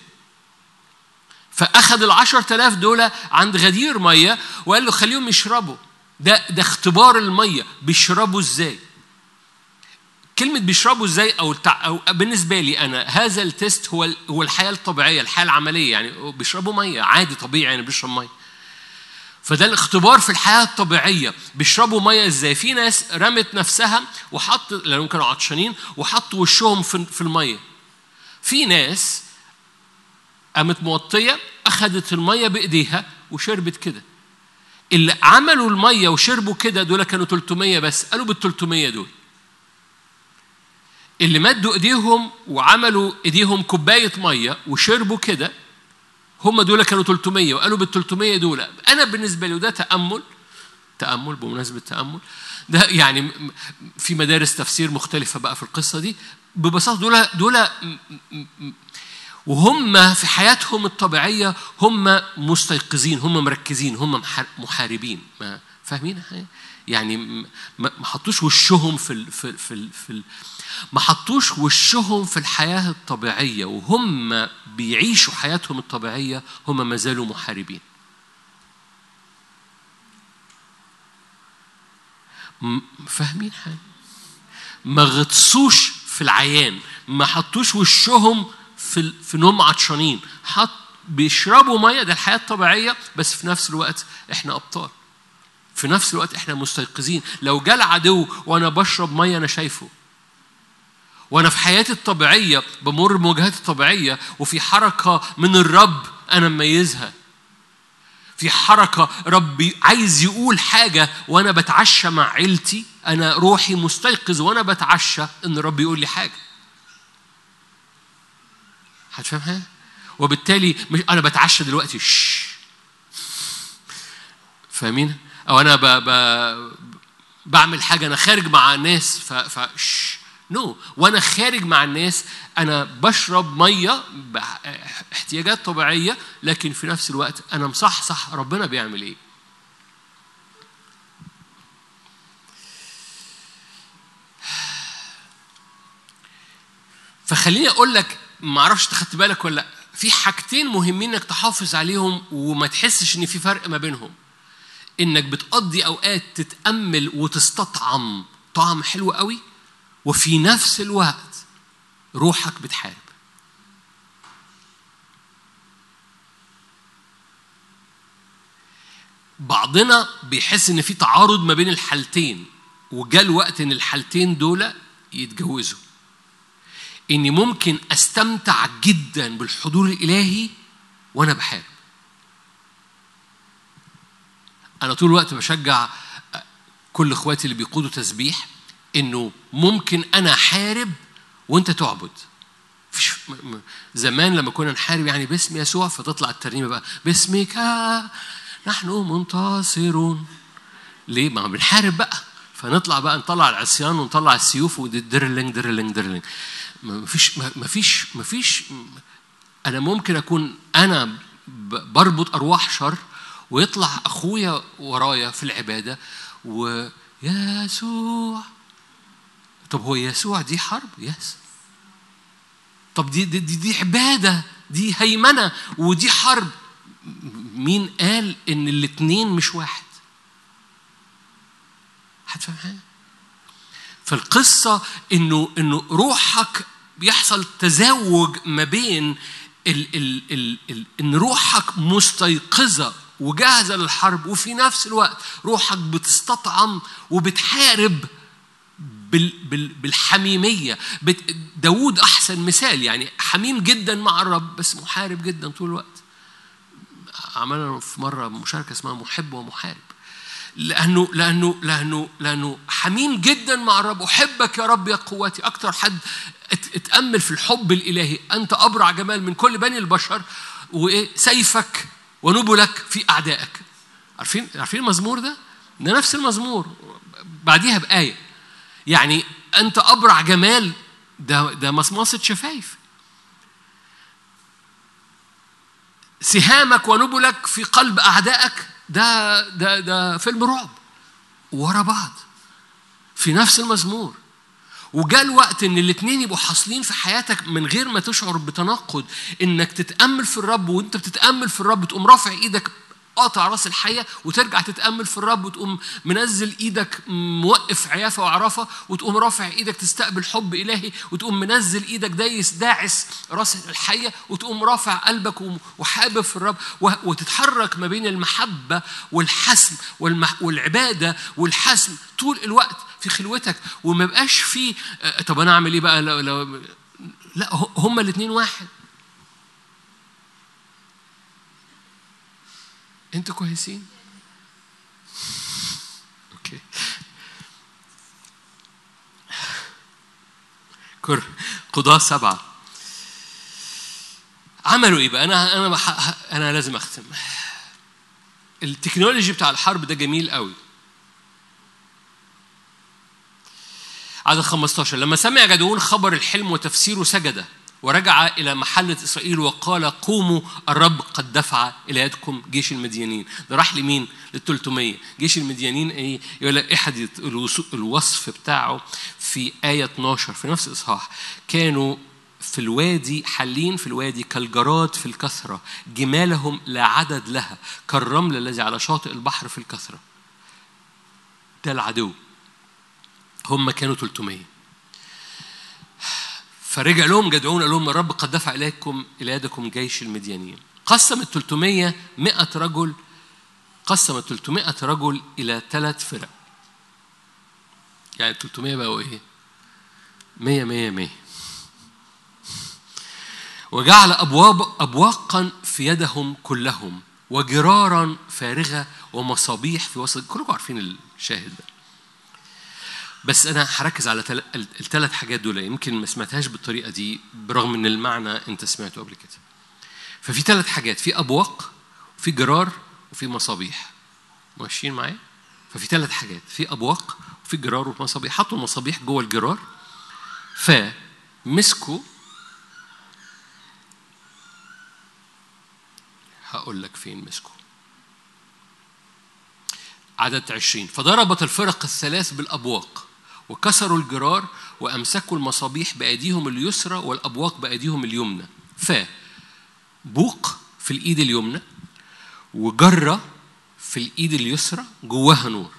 فأخذ العشر تلاف دول عند غدير مية وقال له خليهم يشربوا ده ده اختبار المية بيشربوا إزاي كلمة بيشربوا ازاي أو, التع... أو بالنسبة لي أنا هذا التست هو هو الحياة الطبيعية الحياة العملية يعني بيشربوا مية عادي طبيعي يعني بيشرب مية فده الاختبار في الحياه الطبيعيه بيشربوا ميه ازاي في ناس رمت نفسها وحط لانهم كانوا عطشانين وحطوا وشهم في في الميه في ناس قامت موطيه اخذت الميه بايديها وشربت كده اللي عملوا الميه وشربوا كده دول كانوا 300 بس قالوا بال 300 دول اللي مدوا ايديهم وعملوا ايديهم كوبايه ميه وشربوا كده هم دول كانوا 300 وقالوا بال 300 دول انا بالنسبه لي وده تامل تامل بمناسبه تامل ده يعني في مدارس تفسير مختلفه بقى في القصه دي ببساطه دول دول وهم في حياتهم الطبيعيه هم مستيقظين هم مركزين هم محاربين ما فاهمين يعني ما حطوش وشهم في ال في ال في, ال في ال ما حطوش وشهم في الحياه الطبيعيه وهم بيعيشوا حياتهم الطبيعيه هم ما زالوا محاربين فاهمين حاجه ما غطسوش في العيان ما حطوش وشهم في في انهم عطشانين حط بيشربوا ميه ده الحياه الطبيعيه بس في نفس الوقت احنا ابطال في نفس الوقت احنا مستيقظين لو جاء العدو وانا بشرب ميه انا شايفه وانا في حياتي الطبيعيه بمر بمواجهات الطبيعيه وفي حركه من الرب انا مميزها في حركة ربي عايز يقول حاجة وأنا بتعشى مع عيلتي أنا روحي مستيقظ وأنا بتعشى إن ربي يقول لي حاجة هتفهم حاجة؟ وبالتالي مش أنا بتعشى دلوقتي شش فاهمين؟ أو أنا ب... ب... بعمل حاجة أنا خارج مع ناس ف... ف... نو no. وانا خارج مع الناس انا بشرب ميه احتياجات طبيعيه لكن في نفس الوقت انا مصحصح ربنا بيعمل ايه فخليني اقول لك ما اعرفش تاخدت بالك ولا لا في حاجتين مهمين انك تحافظ عليهم وما تحسش ان في فرق ما بينهم انك بتقضي اوقات تتامل وتستطعم طعم حلو قوي وفي نفس الوقت روحك بتحارب بعضنا بيحس ان في تعارض ما بين الحالتين وجاء الوقت ان الحالتين دول يتجوزوا اني ممكن استمتع جدا بالحضور الالهي وانا بحارب انا طول الوقت بشجع كل اخواتي اللي بيقودوا تسبيح انه ممكن انا احارب وانت تعبد فيش زمان لما كنا نحارب يعني باسم يسوع فتطلع الترنيمه بقى باسمك نحن منتصرون ليه ما بنحارب بقى فنطلع بقى نطلع العصيان ونطلع السيوف ودرلينج درلينج درلينج ما فيش ما فيش ما فيش انا ممكن اكون انا بربط ارواح شر ويطلع اخويا ورايا في العباده ويسوع طب هو يسوع دي حرب يس طب دي دي, دي, دي عبادة دي هيمنة ودي حرب مين قال ان الاتنين مش واحد هتفهم حاجة فالقصة انه انه روحك بيحصل تزاوج ما بين ال ال ال ال ان روحك مستيقظة وجاهزة للحرب وفي نفس الوقت روحك بتستطعم وبتحارب بالحميمية داود أحسن مثال يعني حميم جدا مع الرب بس محارب جدا طول الوقت عملنا في مرة مشاركة اسمها محب ومحارب لأنه لأنه لأنه لأنه حميم جدا مع الرب أحبك يا رب يا قوتي أكتر حد اتأمل في الحب الإلهي أنت أبرع جمال من كل بني البشر وإيه سيفك ونبلك في أعدائك عارفين عارفين المزمور ده؟ ده نفس المزمور بعديها بآية يعني أنت أبرع جمال ده ده مصمصة شفايف سهامك ونبلك في قلب أعدائك ده ده ده فيلم رعب ورا بعض في نفس المزمور وجاء الوقت ان الاثنين يبقوا حاصلين في حياتك من غير ما تشعر بتناقض انك تتامل في الرب وانت بتتامل في الرب تقوم رافع ايدك قاطع راس الحيه وترجع تتامل في الرب وتقوم منزل ايدك موقف عيافه وعرفه وتقوم رافع ايدك تستقبل حب الهي وتقوم منزل ايدك دايس داعس راس الحيه وتقوم رافع قلبك وحابب في الرب وتتحرك ما بين المحبه والحسم والعباده والحسم طول الوقت في خلوتك وما بقاش في آه، طب انا اعمل ايه بقى لو, لو لا هما الاثنين واحد انتوا كويسين اوكي كر قضاة سبعة عملوا ايه بقى انا انا انا لازم اختم التكنولوجي بتاع الحرب ده جميل قوي عدد 15 لما سمع جدعون خبر الحلم وتفسيره سجد ورجع إلى محلة إسرائيل وقال قوموا الرب قد دفع إلى يدكم جيش المديانين ده راح لمين؟ لل 300 جيش المديانين إيه؟ يقول لك أحد الوصف بتاعه في آية 12 في نفس الإصحاح كانوا في الوادي حالين في الوادي كالجراد في الكثرة جمالهم لا عدد لها كالرمل الذي على شاطئ البحر في الكثرة ده العدو هم كانوا 300 فرجع لهم جدعون قال لهم الرب قد دفع إليكم إلى يدكم جيش المديانين قسم ال 300 100 رجل قسم ال 300 رجل إلى ثلاث فرق يعني 300 بقوا إيه؟ 100 100 100 وجعل أبواب أبواقا في يدهم كلهم وجرارا فارغة ومصابيح في وسط كلكم عارفين الشاهد ده بس انا هركز على الثلاث حاجات دول يمكن ما سمعتهاش بالطريقه دي برغم ان المعنى انت سمعته قبل كده ففي ثلاث حاجات في ابواق وفي جرار وفي مصابيح ماشيين معايا ففي ثلاث حاجات في ابواق وفي جرار ومصابيح حطوا المصابيح جوه الجرار فمسكوا هقول لك فين مسكوا عدد عشرين فضربت الفرق الثلاث بالأبواق وكسروا الجرار وأمسكوا المصابيح بأيديهم اليسرى والأبواق بأيديهم اليمنى ف بوق في الإيد اليمنى وجرة في الإيد اليسرى جواها نور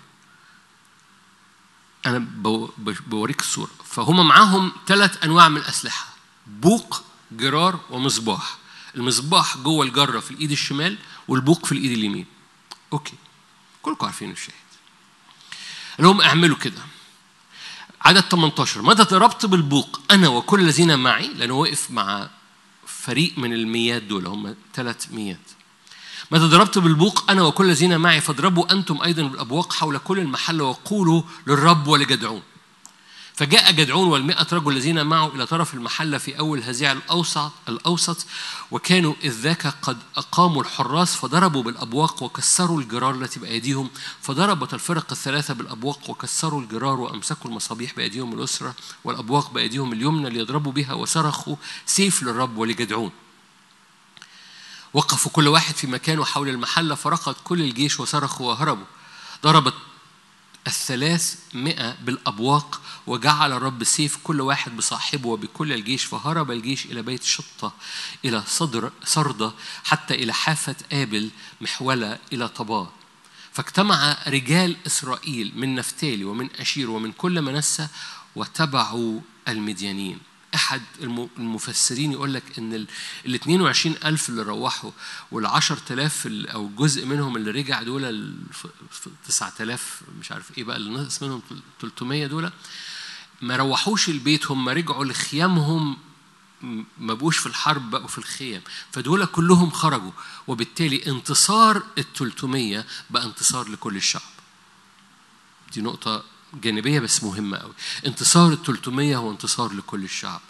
أنا بوريك الصورة فهم معاهم ثلاث أنواع من الأسلحة بوق جرار ومصباح المصباح جوه الجرة في الإيد الشمال والبوق في الإيد اليمين أوكي كلكم عارفين الشاهد لهم اعملوا كده عدد 18 متى ضربت بالبوق انا وكل الذين معي لانه وقف مع فريق من الميات دول هم ثلاث ميات متى ضربت بالبوق انا وكل الذين معي فاضربوا انتم ايضا بالابواق حول كل المحل وقولوا للرب ولجدعون فجاء جدعون والمئة رجل الذين معه إلى طرف المحلة في أول هزيع الأوسط الأوسط وكانوا إذ ذاك قد أقاموا الحراس فضربوا بالأبواق وكسروا الجرار التي بأيديهم فضربت الفرق الثلاثة بالأبواق وكسروا الجرار وأمسكوا المصابيح بأيديهم اليسرى والأبواق بأيديهم اليمنى ليضربوا بها وصرخوا سيف للرب ولجدعون وقفوا كل واحد في مكانه حول المحلة فرقد كل الجيش وصرخوا وهربوا ضربت الثلاث مئة بالأبواق وجعل الرب سيف كل واحد بصاحبه وبكل الجيش فهرب الجيش إلى بيت شطة إلى صدر سردة حتى إلى حافة آبل محولة إلى طباء فاجتمع رجال إسرائيل من نفتالي ومن أشير ومن كل منسة وتبعوا المديانين أحد المفسرين يقول لك إن ال 22 ألف اللي روحوا وال 10000 أو جزء منهم اللي رجع دول 9000 مش عارف إيه بقى اللي نقص منهم 300 دول ما روحوش البيت هم رجعوا لخيامهم ما بقوش في الحرب بقوا في الخيام فدول كلهم خرجوا وبالتالي انتصار ال 300 بقى انتصار لكل الشعب دي نقطة جانبية بس مهمة قوي انتصار ال 300 هو انتصار لكل الشعب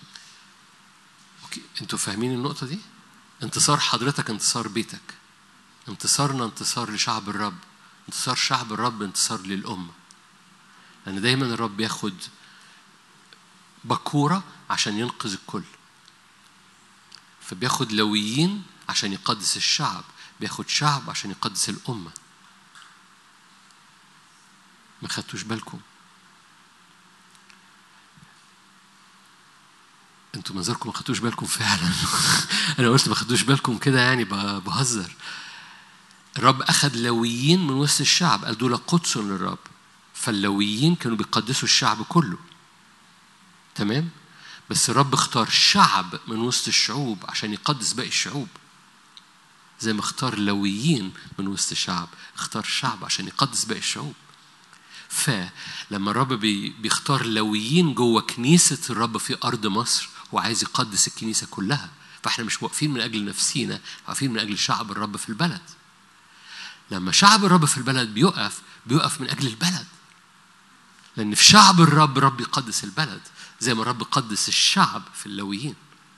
أوكي. انتوا فاهمين النقطة دي؟ انتصار حضرتك انتصار بيتك انتصارنا انتصار لشعب الرب انتصار شعب الرب انتصار للأمة لأن دايما الرب بياخد بكورة عشان ينقذ الكل فبياخد لويين عشان يقدس الشعب بياخد شعب عشان يقدس الأمة ما خدتوش بالكم انتوا منظركم ما خدتوش بالكم فعلا انا قلت ما خدتوش بالكم كده يعني بهزر الرب أخذ لويين من وسط الشعب قال دول قدس للرب فاللويين كانوا بيقدسوا الشعب كله تمام بس الرب اختار شعب من وسط الشعوب عشان يقدس باقي الشعوب زي ما اختار لويين من وسط الشعب اختار شعب عشان يقدس باقي الشعوب فلما الرب بي- بيختار لويين جوه كنيسة الرب في أرض مصر هو عايز يقدس الكنيسة كلها فاحنا مش واقفين من أجل نفسينا واقفين من أجل شعب الرب في البلد لما شعب الرب في البلد بيقف بيقف من أجل البلد لأن في شعب الرب رب يقدس البلد زي ما الرب قدس الشعب في اللويين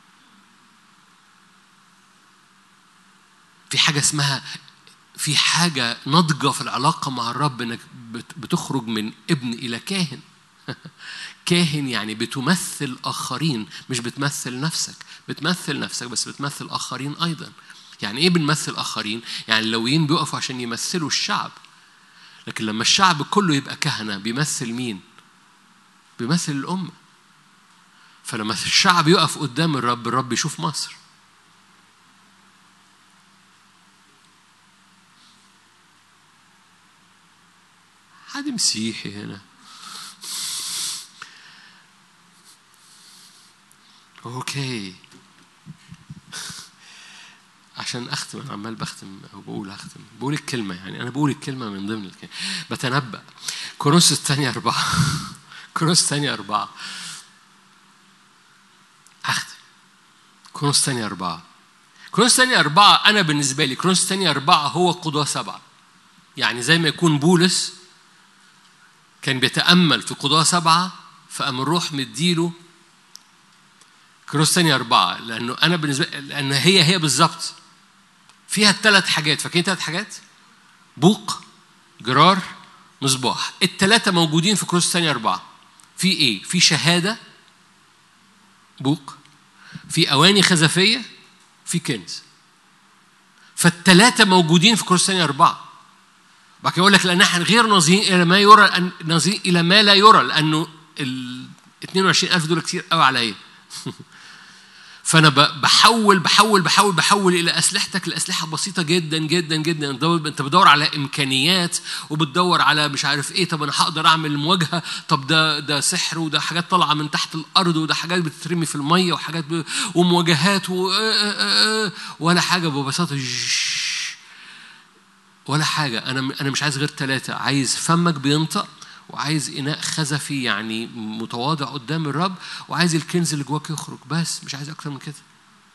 في حاجة اسمها في حاجة ناضجة في العلاقة مع الرب انك بت- بتخرج من ابن إلى كاهن كاهن يعني بتمثل آخرين مش بتمثل نفسك بتمثل نفسك بس بتمثل آخرين أيضا يعني إيه بنمثل آخرين؟ يعني اللويين بيقفوا عشان يمثلوا الشعب لكن لما الشعب كله يبقى كهنة بيمثل مين؟ بيمثل الأمة فلما الشعب يقف قدام الرب الرب يشوف مصر حد مسيحي هنا اوكي عشان اختم انا عمال بختم او بقول اختم بقول الكلمه يعني انا بقول الكلمه من ضمن الكلمه بتنبأ كورنثوس الثانيه اربعه كورنثوس الثانيه اربعه اختم كورنثوس الثانيه اربعه كورنثوس الثانيه اربعه انا بالنسبه لي كورنثوس الثانيه اربعه هو قضاه سبعه يعني زي ما يكون بولس كان بيتأمل في قضاة سبعة فقام الروح مديله كروس تاني أربعة لأنه أنا بالنسبة لأن هي هي بالظبط فيها الثلاث حاجات فاكرين ثلاث حاجات؟ بوق جرار مصباح الثلاثة موجودين في كروس تاني أربعة في إيه؟ في شهادة بوق في أواني خزفية في كنز فالثلاثة موجودين في كروس تاني أربعة بعد كده يقول لك لان احنا غير ناظرين الى ما يرى لأن- ناظرين الى ما لا يرى لانه ال 22000 دول كتير قوي عليا فانا ب- بحول بحول بحول بحول الى اسلحتك لاسلحه بسيطه جدا جدا جدا انت بتدور- انت بتدور على امكانيات وبتدور على مش عارف ايه طب انا هقدر اعمل مواجهه طب ده ده سحر وده حاجات طالعه من تحت الارض وده حاجات بتترمي في الميه وحاجات ب... ومواجهات و... ولا حاجه ببساطه جش. ولا حاجة أنا أنا مش عايز غير ثلاثة عايز فمك بينطق وعايز إناء خزفي يعني متواضع قدام الرب وعايز الكنز اللي جواك يخرج بس مش عايز أكتر من كده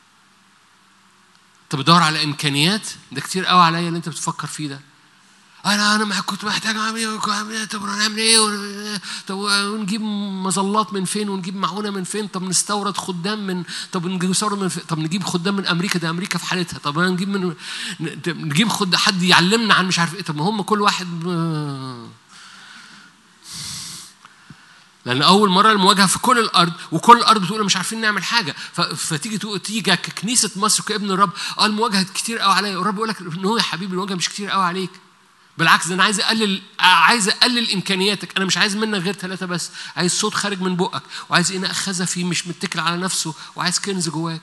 أنت بتدور على إمكانيات ده كتير قوي عليا اللي أنت بتفكر فيه ده انا انا ما كنت محتاج اعمل ايه وكنت أعمل إيه؟ طب هنعمل ايه ون- طب ونجيب مظلات من فين ونجيب معونه من فين طب نستورد خدام من طب نجيب نستورد من فين؟ طب نجيب خدام من امريكا ده امريكا في حالتها طب نجيب من ن- نجيب خد حد يعلمنا عن مش عارف ايه طب ما هم كل واحد ب- لان اول مره المواجهه في كل الارض وكل الارض بتقول مش عارفين نعمل حاجه ف- فتيجي تقول تيجي ككنيسه مصر كابن الرب اه المواجهه كتير قوي عليا الرب يقول لك نو يا حبيبي المواجهه مش كتير قوي عليك بالعكس ده انا عايز اقلل عايز اقلل امكانياتك انا مش عايز منك غير ثلاثه بس عايز صوت خارج من بقك وعايز اناء خزفي مش متكل على نفسه وعايز كنز جواك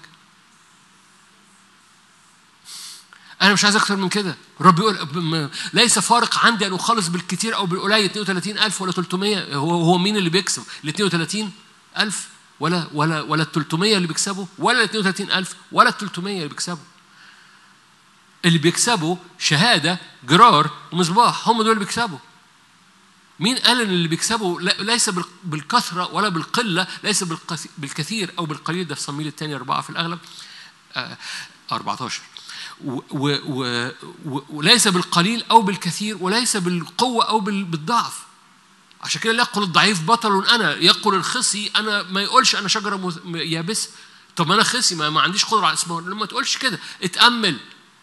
انا مش عايز اكتر من كده الرب يقول م- ليس فارق عندي ان اخلص بالكثير او بالقليل 32000 ولا 300 هو هو مين اللي بيكسب ال 32000 ولا ولا ولا ال 300 اللي بيكسبوا ولا ال 32000 ولا ال 300 اللي بيكسبوا اللي بيكسبوا شهاده جرار ومصباح هم دول اللي بيكسبوا مين قال ان اللي بيكسبوا لا- ليس بال- بالكثره ولا بالقله ليس بالقث- بالكثير او بالقليل ده في صمويل الثاني اربعه في الاغلب آه، 14 و و و و وليس بالقليل او بالكثير وليس بالقوه او بال- بالضعف عشان كده لا يقول الضعيف بطل انا يقول الخصي انا ما يقولش انا شجره مز- م- يابسه طب ما انا خصي ما, ما عنديش قدره على اسمه لما تقولش كده اتامل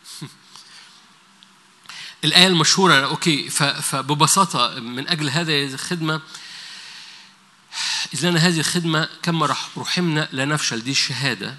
الآية المشهورة أوكي ف- فببساطة من أجل هذه الخدمة إذ لنا هذه الخدمة كما رح رحمنا لا نفشل دي الشهادة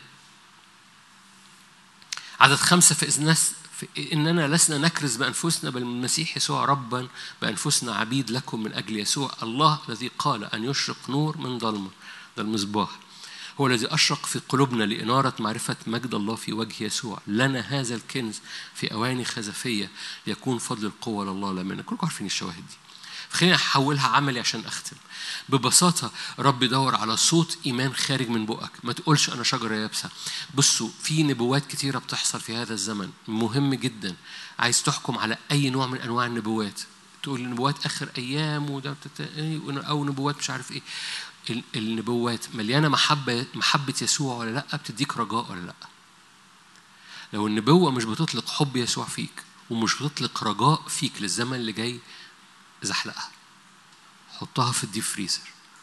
عدد خمسة فإذ نس إننا لسنا نكرز بأنفسنا بل من المسيح يسوع ربا بأنفسنا عبيد لكم من أجل يسوع الله الذي قال أن يشرق نور من ظلمة ده المصباح هو الذي أشرق في قلوبنا لإنارة معرفة مجد الله في وجه يسوع لنا هذا الكنز في أواني خزفية ليكون فضل القوة لله لا منا كلكم عارفين الشواهد دي خليني أحولها عملي عشان أختم ببساطة رب يدور على صوت إيمان خارج من بقك ما تقولش أنا شجرة يابسة بصوا في نبوات كتيرة بتحصل في هذا الزمن مهم جدا عايز تحكم على أي نوع من أنواع النبوات تقول نبوات آخر أيام وده أو نبوات مش عارف إيه النبوات مليانه محبه محبه يسوع ولا لا بتديك رجاء ولا لا لو النبوه مش بتطلق حب يسوع فيك ومش بتطلق رجاء فيك للزمن اللي جاي زحلقها حطها في الديب فريزر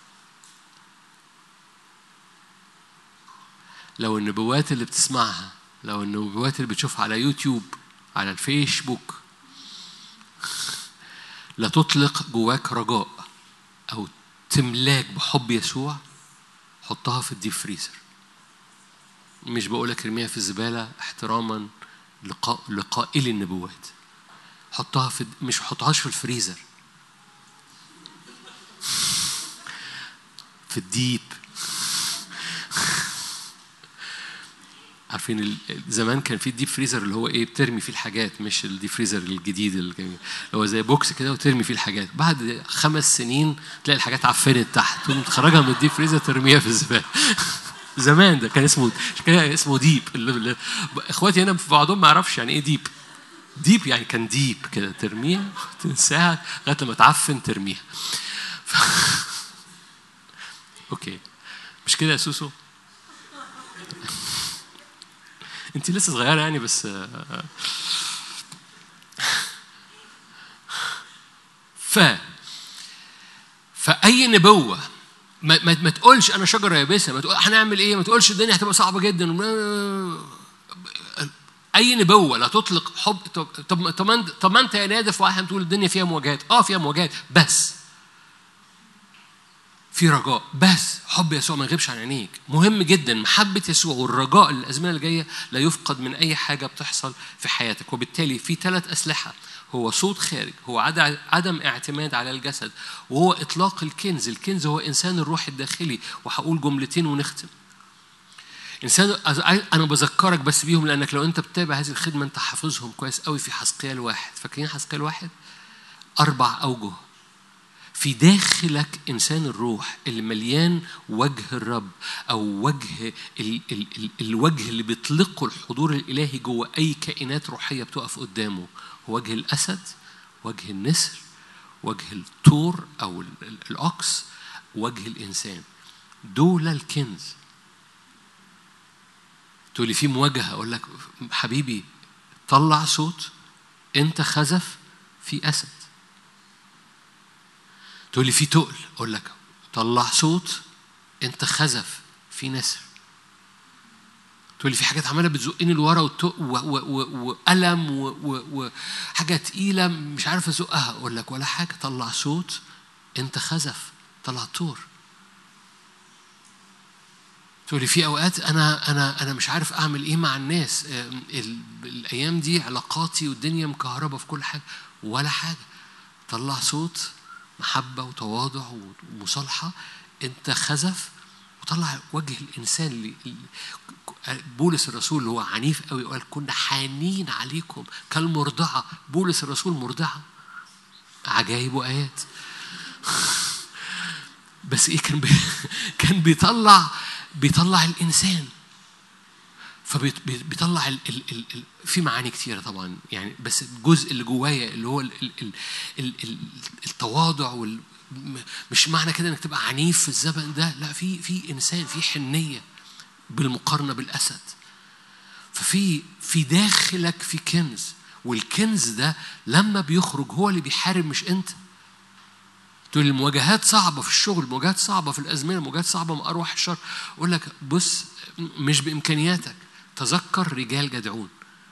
لو النبوات اللي بتسمعها لو النبوات اللي بتشوفها على يوتيوب على الفيسبوك لا تطلق جواك رجاء أو تملاك بحب يسوع حطها في الديب فريزر مش بقولك ارميها في الزبالة احتراما لقائل النبوات حطها في مش حطهاش في الفريزر في الديب عارفين زمان كان في الديب فريزر اللي هو ايه بترمي فيه الحاجات مش الديب فريزر الجديد اللي هو زي بوكس كده وترمي فيه الحاجات بعد خمس سنين تلاقي الحاجات عفنت تحت تقوم تخرجها من الديب فريزر ترميها في الزباله زمان ده كان اسمه كان اسمه ديب اخواتي هنا في بعضهم ما يعرفش يعني ايه ديب ديب يعني كان ديب كده ترميها تنساها لغايه لما تعفن ترميها ف... اوكي مش كده يا سوسو انت لسه صغيره يعني بس ف فاي نبوه ما, ما, ما تقولش انا شجره يابسه ما تقول هنعمل ايه ما تقولش الدنيا هتبقى صعبه جدا اي نبوه لا تطلق حب طب طب طب ما انت يا نادف واحد تقول الدنيا فيها مواجهات اه فيها مواجهات بس في رجاء بس حب يسوع ما يغيبش عن عينيك مهم جدا محبة يسوع والرجاء الأزمنة اللي جاية لا يفقد من أي حاجة بتحصل في حياتك وبالتالي في ثلاث أسلحة هو صوت خارج هو عدم اعتماد على الجسد وهو إطلاق الكنز الكنز هو إنسان الروح الداخلي وهقول جملتين ونختم إنسان أنا بذكرك بس بيهم لأنك لو أنت بتتابع هذه الخدمة أنت حافظهم كويس قوي في حسقيال واحد فاكرين حسقيال واحد؟ أربع أوجه في داخلك إنسان الروح اللي مليان وجه الرب أو وجه ال ال ال الوجه اللي بيطلقه الحضور الإلهي جوه أي كائنات روحية بتقف قدامه وجه الأسد وجه النسر وجه الطور أو الأكس وجه الإنسان دول الكنز تقولي في مواجهة أقول لك حبيبي طلع صوت أنت خزف في أسد تقول لي في تقل اقول لك طلع صوت انت خزف في نسر تقول لي في حاجات عماله بتزقني لورا والم وحاجه تقيله مش عارف ازقها اقول لك ولا حاجه طلع صوت انت خزف طلع طور تقول لي في اوقات انا انا انا مش عارف اعمل ايه مع الناس الايام دي علاقاتي والدنيا مكهربه في كل حاجه ولا حاجه طلع صوت محبة وتواضع ومصالحة أنت خزف وطلع وجه الإنسان اللي بولس الرسول اللي هو عنيف قوي قال كنا حانين عليكم كالمرضعة بولس الرسول مرضعة عجائب وآيات بس إيه كان بي كان بيطلع بيطلع الإنسان فبيطلع ال ال ال ال في معاني كتيرة طبعا يعني بس الجزء اللي جوايا اللي هو ال ال ال ال ال التواضع وال مش معنى كده انك تبقى عنيف في الزمن ده لا في في انسان في حنيه بالمقارنه بالاسد ففي في داخلك في كنز والكنز ده لما بيخرج هو اللي بيحارب مش انت تقول المواجهات صعبة في الشغل مواجهات صعبة في الأزمنة مواجهات صعبة مع أرواح الشر أقول لك بص مش بإمكانياتك تذكر رجال جدعون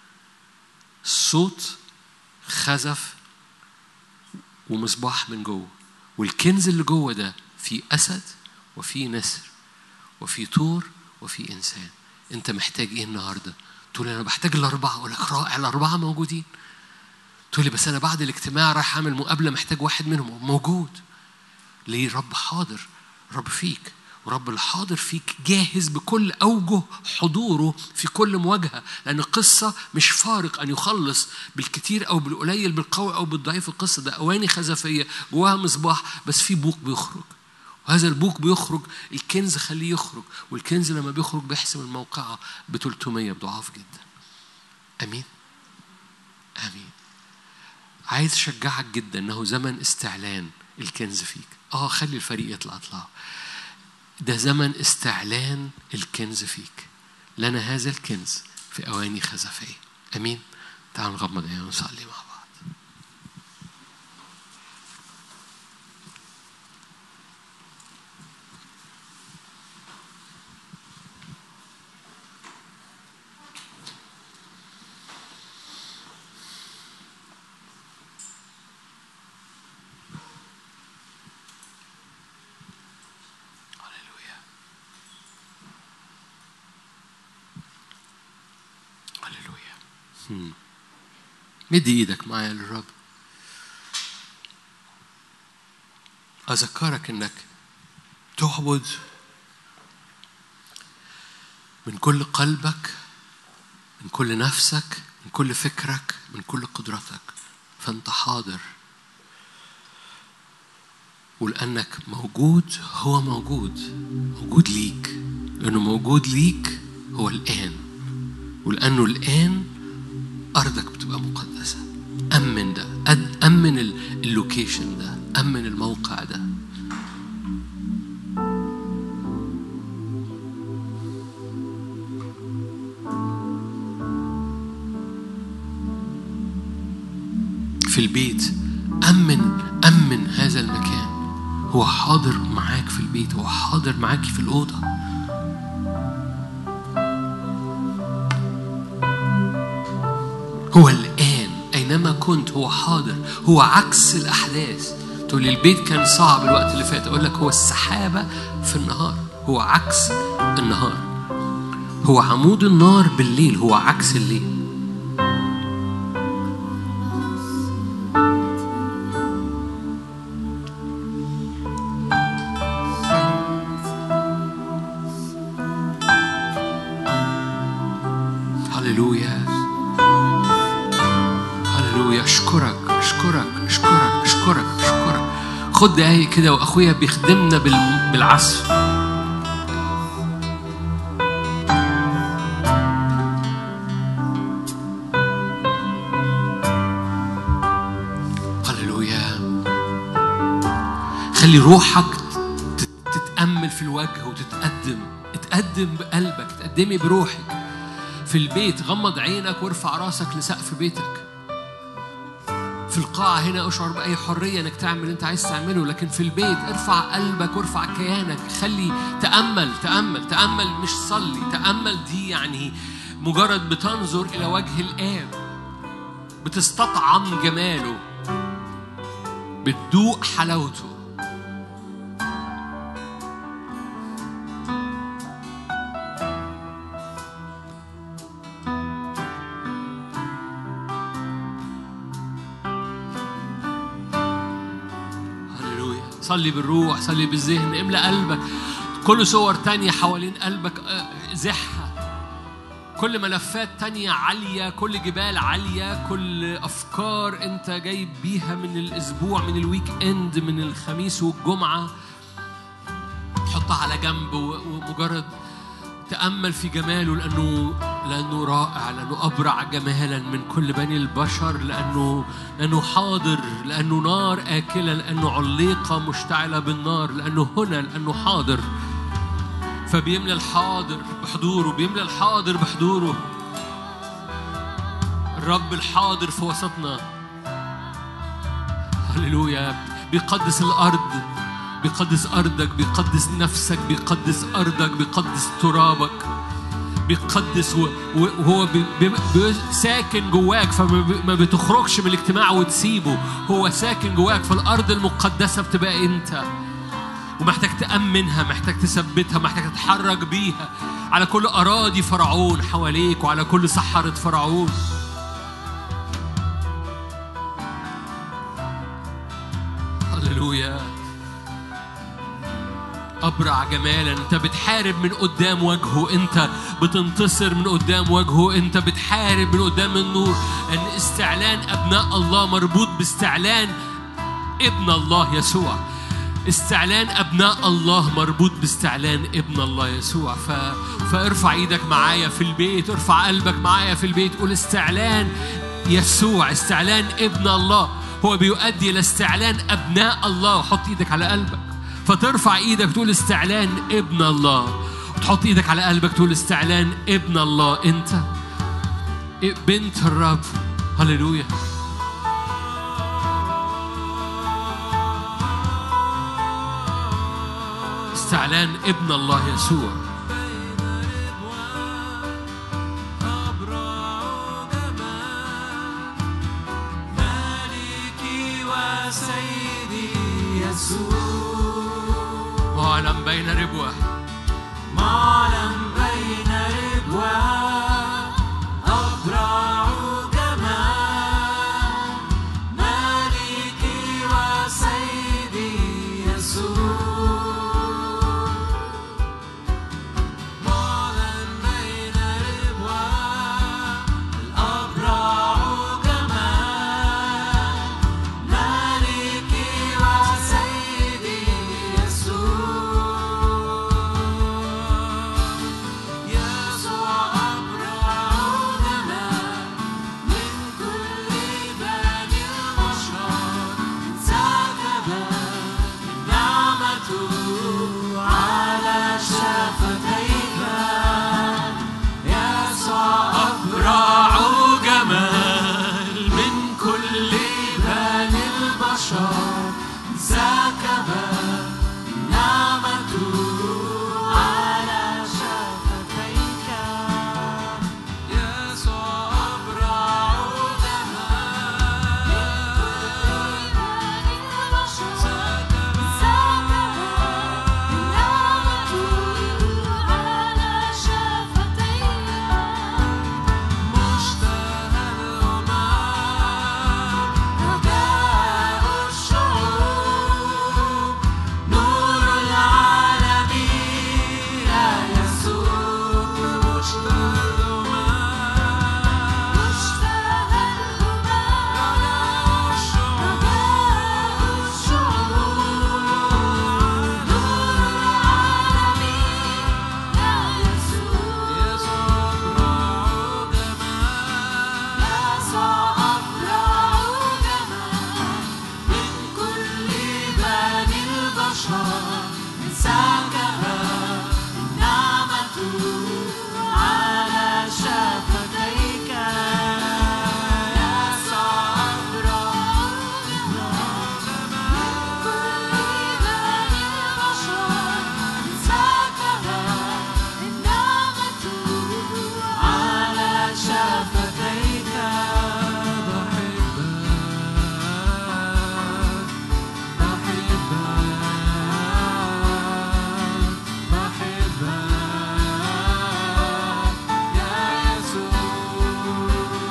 صوت خزف ومصباح من جوه والكنز اللي جوه ده في أسد وفي نسر وفي طور وفي إنسان أنت محتاج إيه النهاردة؟ تقول أنا بحتاج الأربعة أقول لك رائع الأربعة موجودين تقول لي بس أنا بعد الاجتماع رايح أعمل مقابلة محتاج واحد منهم موجود ليه رب حاضر رب فيك ورب الحاضر فيك جاهز بكل أوجه حضوره في كل مواجهة لأن القصة مش فارق أن يخلص بالكتير أو بالقليل بالقوي أو بالضعيف القصة ده أواني خزفية جواها مصباح بس في بوق بيخرج وهذا البوق بيخرج الكنز خليه يخرج والكنز لما بيخرج بيحسم الموقعة ب 300 بضعاف جدا امين امين عايز اشجعك جدا انه زمن استعلان الكنز فيك اه خلي الفريق يطلع اطلع ده زمن استعلان الكنز فيك لنا هذا الكنز في اواني خزفيه امين تعالوا نغمض عينينا ونصلي مع بعض هللويا هللويا هم. مد ايدك معايا للرب اذكرك انك تعبد من كل قلبك من كل نفسك من كل فكرك من كل قدرتك فانت حاضر ولأنك موجود هو موجود موجود ليك لأنه موجود ليك هو الآن ولأنه الآن أرضك بتبقى مقدسة أمن ده أد- أمن ال- اللوكيشن ده أمن الموقع ده في البيت أمن أمن هذا المكان هو حاضر معاك في البيت هو حاضر معاك في الأوضة هو الآن أينما كنت هو حاضر هو عكس الأحداث تقول لي البيت كان صعب الوقت اللي فات أقول لك هو السحابة في النهار هو عكس النهار هو عمود النار بالليل هو عكس الليل هللويا هللويا اشكرك اشكرك اشكرك اشكرك اشكرك خد دقايق كده واخويا بيخدمنا بال- بالعزف هللويا خلي روحك تت- تتأمل في الوجه وتتقدم اتقدم بقلبك تقدمي بروحك في البيت غمض عينك وارفع راسك لسقف بيتك في القاعة هنا اشعر بأي حرية انك تعمل اللي انت عايز تعمله لكن في البيت ارفع قلبك وارفع كيانك خلي تأمل تأمل تأمل مش صلي تأمل دي يعني مجرد بتنظر إلى وجه الآب بتستطعم جماله بتدوق حلاوته هللويا صلي بالروح صلي بالذهن املأ قلبك كل صور تانية حوالين قلبك آه، زحها كل ملفات تانية عالية كل جبال عالية كل أفكار أنت جايب بيها من الأسبوع من الويك إند من الخميس والجمعة حطها على جنب و- ومجرد تأمل في جماله لأنه لأنه رائع لأنه أبرع جمالا من كل بني البشر لأنه لأنه حاضر لأنه نار آكلة لأنه عليقة مشتعلة بالنار لأنه هنا لأنه حاضر فبيملى الحاضر بحضوره بيملى الحاضر بحضوره الرب الحاضر في وسطنا هللويا بيقدس الأرض بيقدس أرضك بيقدس نفسك بيقدس أرضك بيقدس ترابك بيقدس و- و- وهو بي بي بي ساكن جواك فما بي- ما بتخرجش من الاجتماع وتسيبه هو ساكن جواك في الأرض المقدسة بتبقى أنت ومحتاج تأمنها محتاج تثبتها محتاج تتحرك بيها على كل أراضي فرعون حواليك وعلى كل سحرة فرعون هللويا أبرع جمالا أنت بتحارب من قدام وجهه أنت بتنتصر من قدام وجهه أنت بتحارب من قدام النور أن استعلان أبناء الله مربوط باستعلان ابن الله يسوع استعلان أبناء الله مربوط باستعلان ابن الله يسوع ف... فارفع ايدك معايا في البيت ارفع قلبك معايا في البيت قول استعلان يسوع استعلان ابن الله هو بيؤدي إلى استعلان أبناء الله حط ايدك على قلبك فترفع ايدك تقول استعلان ابن الله وتحط ايدك على قلبك تقول استعلان ابن الله انت بنت الرب هللويا استعلان ابن الله يسوع معلم بين ربوة معلم بين ربوة أبرع جمال مالكي وسيدي يسوع معلم بين ربوة الأبرع جمال مالكي وسيدي يسوع يسوع أبرع جمال من كل بني البشر سكب نعمته على شفتيك يسوع أبرع جمال من كل بني البشر سكب نعمته على شفتيك يسوع أبرع مشتهى الأمم رجاء الشعوب نور العالمين يسوع مشتهى الأمم رجاء الشعوب يسوع أبرع جمال من كل بني البشر سكب نعمته على شفتيك يسوع أبرع على شفتيك بحبك بحبك بحبك يا يسوع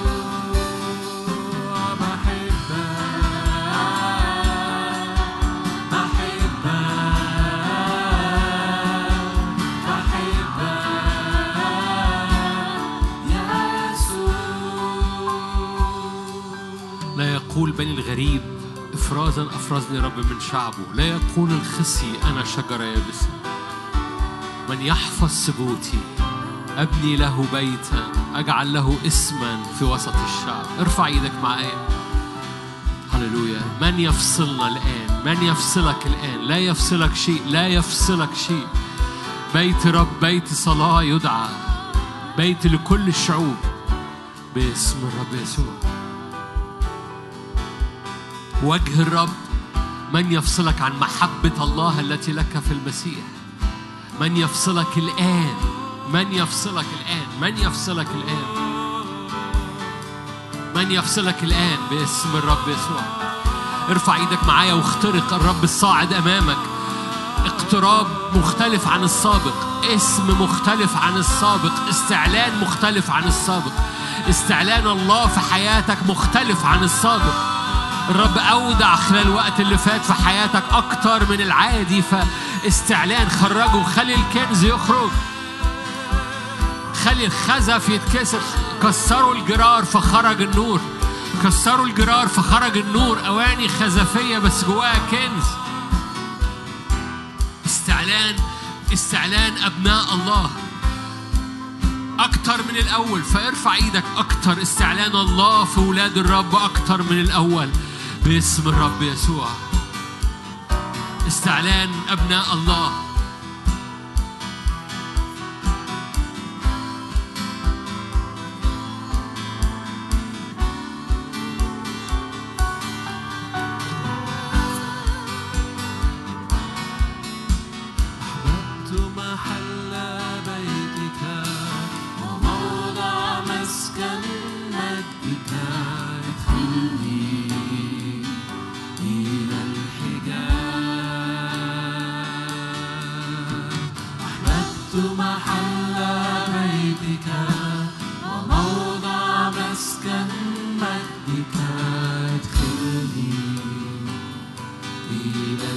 بحبك بحبك بحبك يا يسوع لا يقول بني الغريب افرازا افرزني رب من شعبه لا يقول الخصي انا شجره يابسه من يحفظ سبوتي ابني له بيتا اجعل له اسما في وسط الشعب ارفع ايدك معايا هللويا من يفصلنا الان من يفصلك الان لا يفصلك شيء لا يفصلك شيء بيت رب بيت صلاه يدعى بيت لكل الشعوب باسم الرب يسوع وجه الرب من يفصلك عن محبة الله التي لك في المسيح من يفصلك الآن من يفصلك الآن من يفصلك الآن من يفصلك الآن باسم الرب يسوع ارفع ايدك معايا واخترق الرب الصاعد أمامك اقتراب مختلف عن السابق اسم مختلف عن السابق استعلان مختلف عن السابق استعلان الله في حياتك مختلف عن السابق الرب أودع خلال الوقت اللي فات في حياتك أكتر من العادي فاستعلان خرجه خلي الكنز يخرج خلي الخزف يتكسر كسروا الجرار فخرج النور كسروا الجرار فخرج النور أواني خزفية بس جواها كنز استعلان استعلان أبناء الله أكتر من الأول فارفع إيدك أكتر استعلان الله في ولاد الرب أكتر من الأول باسم الرب يسوع استعلان أبناء الله أحببت محل بيتك وموضع مسكن مجدك ادخلني إلى الحجاب أحببت محل بيتك وموضع مسكن مجدك ادخلني إلى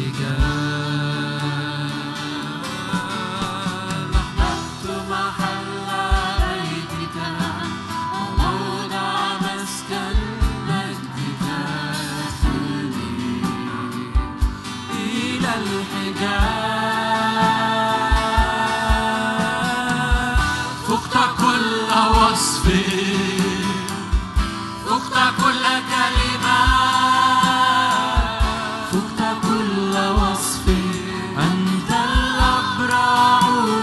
الحجاب أحببت محل بيتك وموضع مسكن مجدك ادخلني إلى الحجاب فقت كل وصف فقت كل كلمة فقت كل وصف أنت الأبرع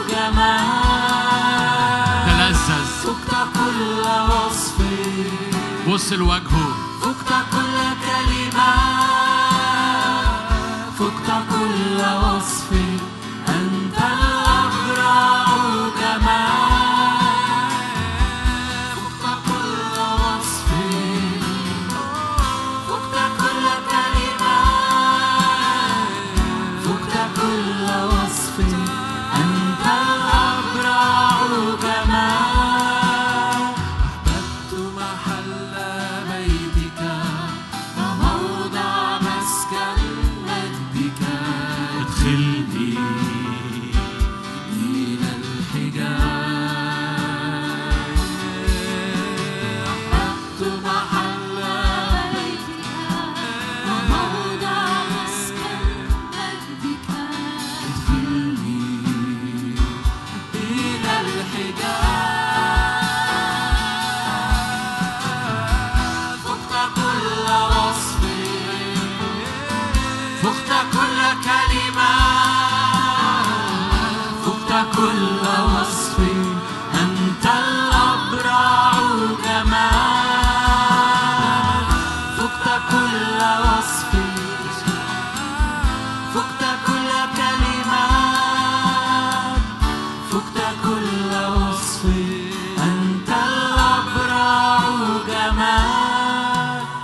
جمال تلذذ فقت كل وصف بص لوجهه فقت كل كلمة فقت كل وصف أنت الأبرع جمال فقت كل وصف فقت كل كلمة فقت كل وصف أنت الأبرع جمال أحببت محل بيتك وموضع مسكن مجدك ادخلني إلى الحجاب أحببت محل بيتك وموضع مسكن مجدك ادخلني إلى الحجاب فقت كل وصف فقت كل كلمة فقت كل وصف أنت الأبرع جمال فقت كل وصف فقت كل كلمة فقت كل وصف أنت الأبرع جمال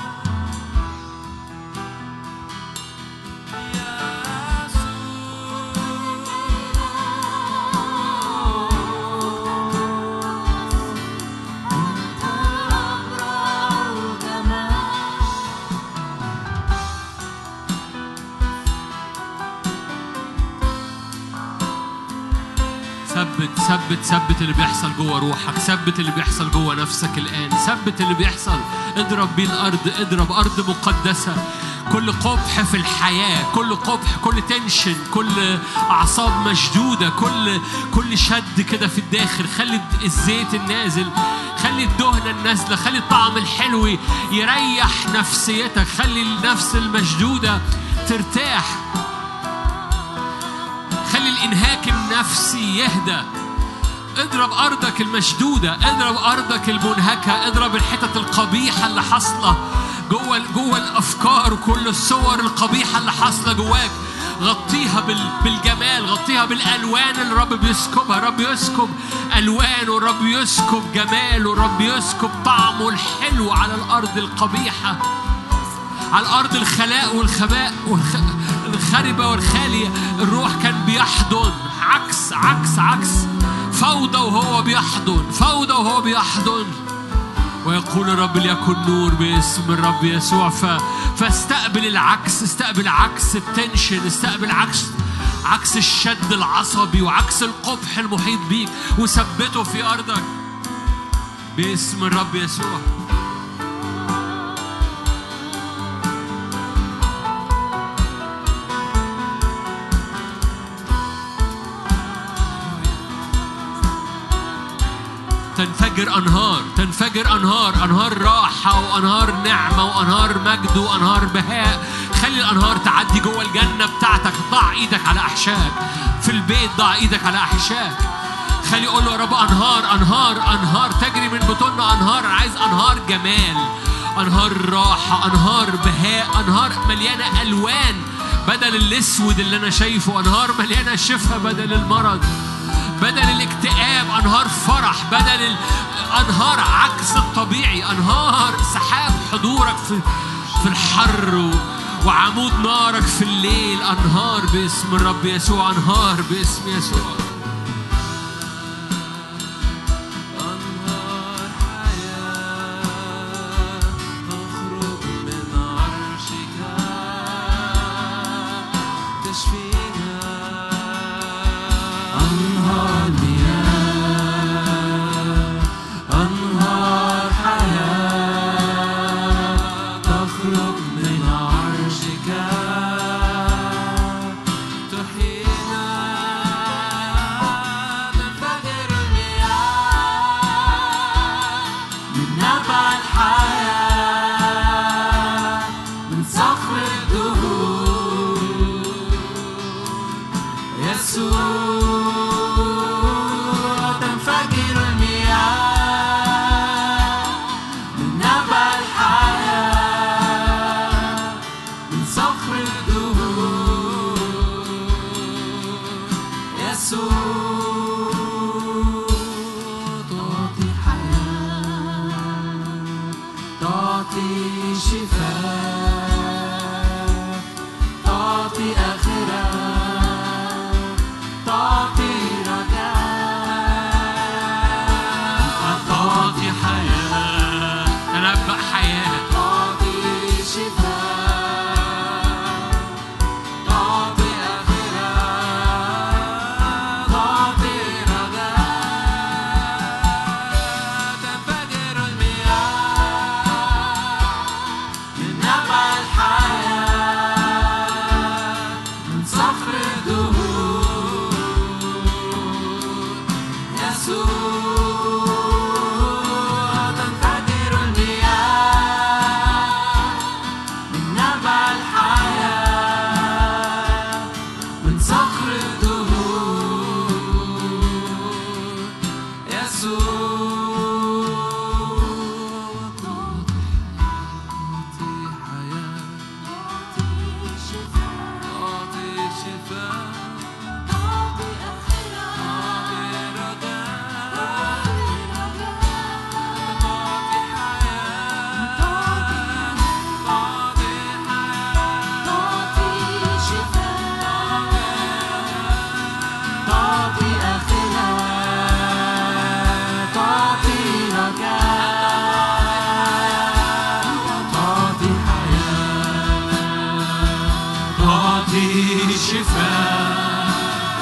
ثبت ثبت ثبت اللي بيحصل جوه روحك ثبت اللي بيحصل جوه نفسك الآن ثبت اللي بيحصل اضرب بيه الأرض اضرب أرض مقدسة كل قبح في الحياة كل قبح كل تنشن كل أعصاب مشدودة كل كل شد كده في الداخل خلي الزيت النازل خلي الدهنة النازلة خلي الطعم الحلو يريح نفسيتك خلي النفس المشدودة ترتاح خلي الانهاك النفسي يهدى اضرب ارضك المشدوده اضرب ارضك المنهكه اضرب الحتت القبيحه اللي حاصله جوه جوه الافكار وكل الصور القبيحه اللي حاصله جواك غطيها بال- بالجمال غطيها بالالوان اللي الرب بيسكبها الرب يسكب الوان والرب يسكب جمال والرب يسكب طعمه الحلو على الارض القبيحه على الارض الخلاء والخباء والخ- الخربه والخاليه الروح كان بيحضن عكس عكس عكس فوضى وهو بيحضن فوضى وهو بيحضن ويقول الرب ليكن نور باسم الرب يسوع ف... فاستقبل العكس استقبل عكس التنشن استقبل عكس عكس الشد العصبي وعكس القبح المحيط بيك وثبته في ارضك باسم الرب يسوع تنفجر انهار تنفجر انهار انهار راحه وانهار نعمه وانهار مجد وانهار بهاء خلي الانهار تعدي جوه الجنه بتاعتك ضع ايدك على احشائك في البيت ضع ايدك على احشائك خلي قول له يا رب انهار انهار انهار تجري من بطوننا انهار انا عايز انهار جمال انهار راحه انهار بهاء انهار مليانه الوان بدل الاسود اللي انا شايفه انهار مليانه شفاء بدل المرض بدل الاكتئاب انهار فرح بدل الانهار عكس الطبيعي انهار سحاب حضورك في في الحر و- وعمود نارك في الليل انهار باسم الرب يسوع انهار باسم يسوع أنهار حياة تخرج من عرشك تشفينا أنهار مياه أنهار حياة تخرج من عرشك تحيينا تنفجر المياه من نبع الحياة من صخر الدهور يسوع تنفجر المياه من نبع الحياة من صخر الدهور يسوع تعطي حياة تعطي شفاء تعطي آخرة تعطي رجاء تعطي حياة تنبأ حياه تعطي شفاء تعطي آخرة تعطي رجاء تنفجر المياه من نبع الحياة من صخر الدهور يسوع تنفجر المياه من نبع الحياة من صخر الدهور يسوع تعطي حياة تعطي شفاء تعطي رجاء تعطي حياة تعطي تعطي آخرة تعطي رجاء تعطي حياة تعطي شفاء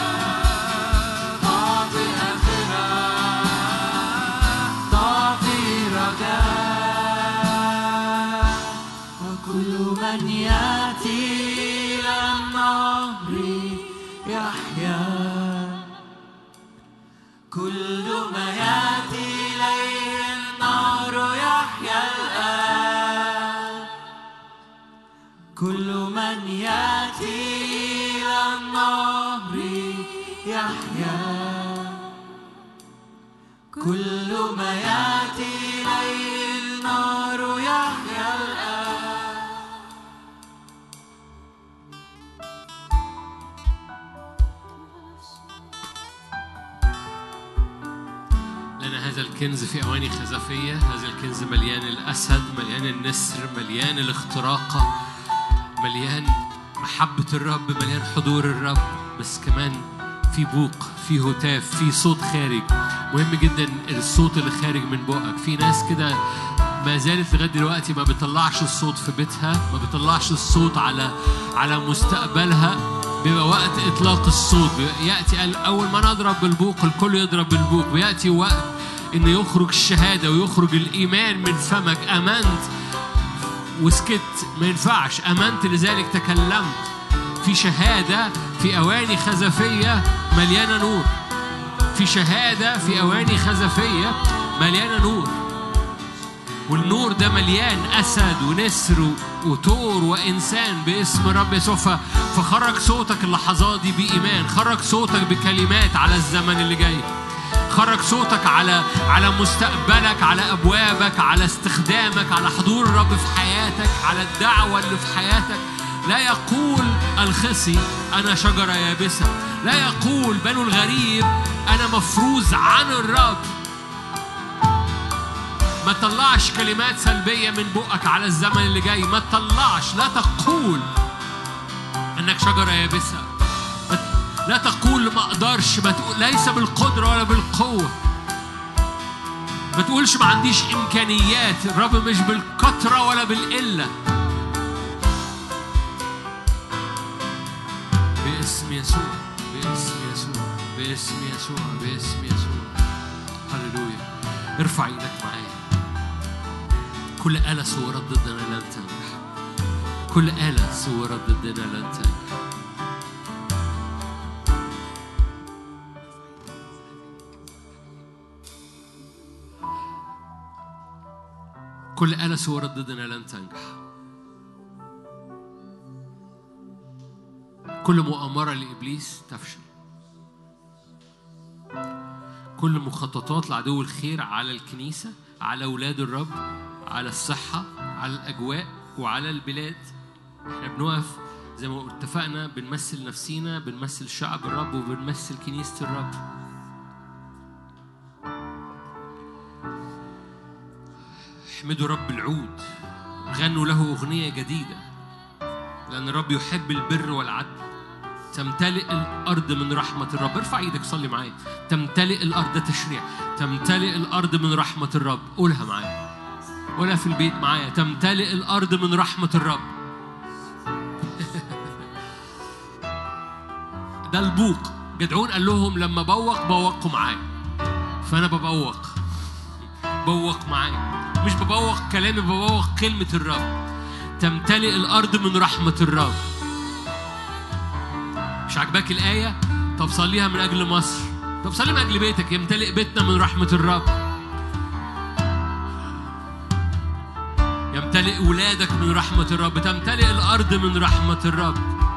تعطي آخرة تعطي رجاء وكل من يأتي إلى النهر يحيا كل ما يأتي إليه النهر يحيا الآن كل من يأتي إلى النهر يحيا كل ما يأتي إليه النهر يحيا الآن لنا هذا الكنز في أواني خزفية هذا الكنز مليان الأسد مليان النسر مليان الاختراقة مليان محبة الرب مليان حضور الرب بس كمان في بوق في هتاف في صوت خارج مهم جدا الصوت اللي خارج من بقك في ناس كده ما زالت لغايه دلوقتي ما بتطلعش الصوت في بيتها ما بتطلعش الصوت على على مستقبلها بيبقى وقت اطلاق الصوت ياتي قال اول ما نضرب بالبوق الكل يضرب بالبوق وياتي وقت ان يخرج الشهاده ويخرج الايمان من فمك امنت وسكت ما ينفعش امنت لذلك تكلمت في شهاده في اواني خزفيه مليانه نور في شهاده في اواني خزفيه مليانه نور والنور ده مليان اسد ونسر وتور وانسان باسم الرب يسوع ف- فخرج صوتك اللحظات دي بايمان خرج صوتك بكلمات على الزمن اللي جاي خرج صوتك على على مستقبلك على ابوابك على استخدامك على حضور الرب في حياتك على الدعوه اللي في حياتك لا يقول الخصي انا شجره يابسه لا يقول بنو الغريب انا مفروز عن الرب ما تطلعش كلمات سلبية من بقك على الزمن اللي جاي ما تطلعش لا تقول انك شجرة يابسة ما- لا تقول ما اقدرش ما تقول ليس بالقدرة ولا بالقوة ما تقولش ما عنديش امكانيات الرب مش بالكثرة ولا بالقلة باسم يسوع باسم يسوع باسم يسوع باسم يسوع هللويا ارفع ايدك معايا كل آلة صورت ضدنا لن تنجح كل آلة صورت ضدنا لن تنجح كل آلة صورت ضدنا لن تنجح كل مؤامرة لإبليس تفشل كل مخططات لعدو الخير على الكنيسة على أولاد الرب على الصحة على الأجواء وعلى البلاد احنا بنقف زي ما اتفقنا بنمثل نفسينا بنمثل شعب الرب وبنمثل كنيسة الرب احمدوا رب العود غنوا له أغنية جديدة لأن الرب يحب البر والعدل تمتلئ الأرض من رحمة الرب ارفع ايدك صلي معايا تمتلئ الأرض ده تشريع تمتلئ الأرض من رحمة الرب قولها معايا قولها في البيت معايا تمتلئ الأرض من رحمة الرب ده البوق جدعون قال لهم لما بوق بوقوا معايا فأنا ببوق بوق معايا مش ببوق كلامي ببوق كلمة الرب تمتلئ الأرض من رحمة الرب مش عاجباك الآية؟ طب صليها من أجل مصر طب صلي من أجل بيتك يمتلئ بيتنا من رحمة الرب يمتلئ ولادك من رحمة الرب تمتلئ الأرض من رحمة الرب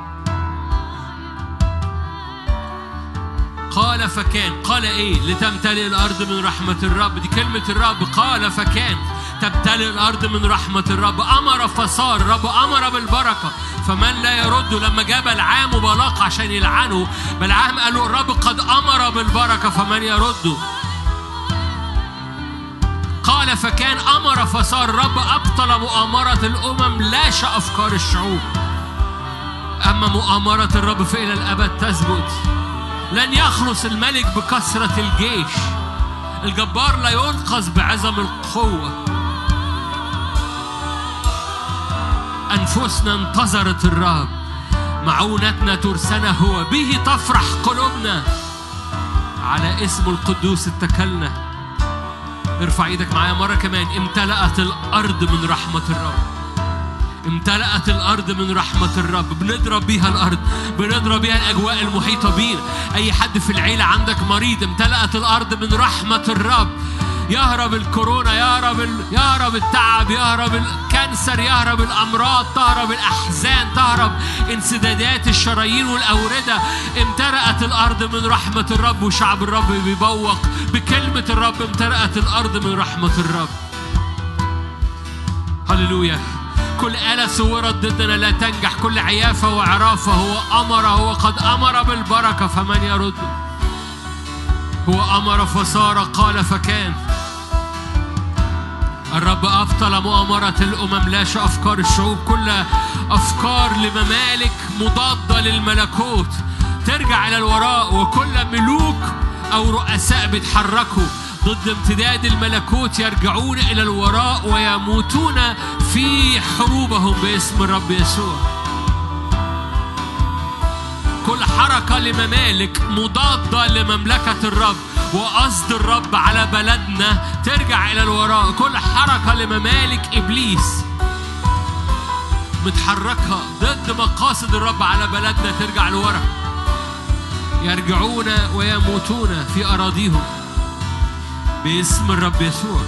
قال فكان قال ايه لتمتلئ الارض من رحمه الرب دي كلمه الرب قال فكان تمتلئ الارض من رحمه الرب امر فصار الرب امر بالبركه فمن لا يرد لما جاء بلعام وبلاق عشان يلعنه بلعام قال له الرب قد امر بالبركه فمن يرده قال فكان امر فصار الرب ابطل مؤامره الامم لاشى افكار الشعوب اما مؤامره الرب فالى الابد تثبت لن يخلص الملك بكثرة الجيش الجبار لا ينقذ بعظم القوة أنفسنا انتظرت الرب معونتنا ترسنا هو به تفرح قلوبنا على اسم القدوس اتكلنا ارفع ايدك معايا مرة كمان امتلأت الأرض من رحمة الرب امتلأت الأرض من رحمة الرب بنضرب بيها الأرض بنضرب بيها الأجواء المحيطة بينا أي حد في العيلة عندك مريض امتلأت الأرض من رحمة الرب يهرب الكورونا يهرب ال... يهرب التعب يهرب الكانسر يهرب الامراض تهرب الاحزان تهرب انسدادات الشرايين والاورده امتلأت الارض من رحمه الرب وشعب الرب بيبوق بكلمه الرب امتلأت الارض من رحمه الرب هللويا كل آلة صورت ضدنا لا تنجح كل عيافة وعرافة هو أمر هو قد أمر بالبركة فمن يرد هو أمر فصار قال فكان الرب أبطل مؤامرة الأمم لاش أفكار الشعوب كل أفكار لممالك مضادة للملكوت ترجع ترجع إلى الوراء وكل ملوك أو رؤساء بيتحركوا ضد امتداد الملكوت يرجعون إلى الوراء ويموتون في حروبهم باسم الرب يسوع كل حركة لممالك مضادة لمملكة الرب وقصد الرب على بلدنا ترجع إلى الوراء كل حركة لممالك إبليس متحركة ضد مقاصد الرب على بلدنا ترجع لورا يرجعون ويموتون في أراضيهم باسم الرب يسوع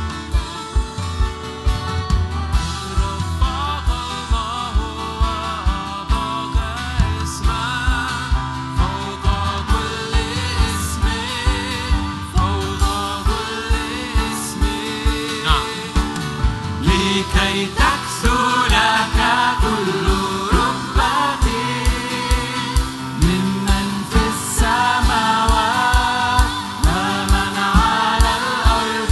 رفعك الله وأعطاك اسما فوق كل اسم فوق كل اسم نعم لكي تكسو لك كل ركبة ممن في السماوات ومن على الأرض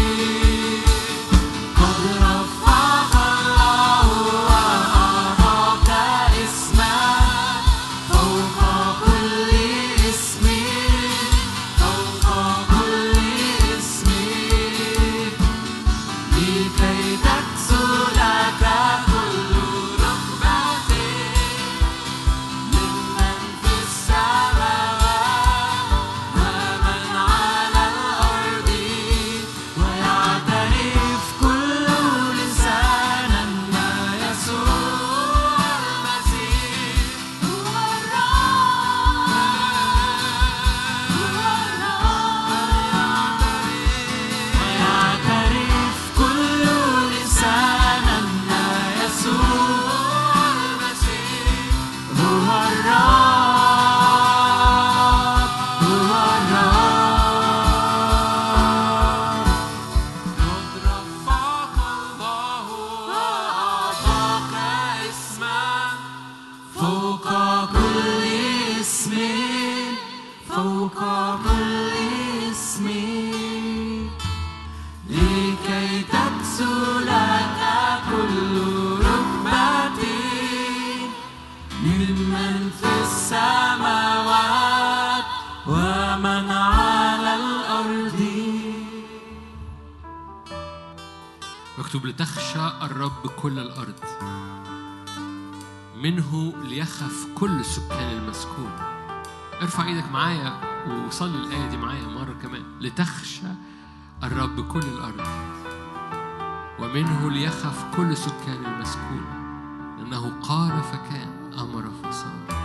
قد رفعك الله وأعطاك اسما فوق كل اسم فوق كل اسم لكي تكسو لك كل ركبة ممن في السماوات ومن على الأرض ويعترف كل لسان أن يسوع المسيح هو الرب هو الرب ويعترف كل لسان أن يسوع المسيح هو الرب هو الرب قد رفعك الله وأعطاك اسما فوق كل اسم فوق كل اسم لكي تكسو لك كل ركبة ممن في السماوات ومن على الأرض مكتوب لتخشى الرب كل الأرض منه ليخف كل سكان المسكون ارفع ايدك معايا وصلي الآية دي معايا مرة كمان لتخشى الرب كل الأرض ومنه ليخف كل سكان المسكون لأنه قال فكان أمر فصار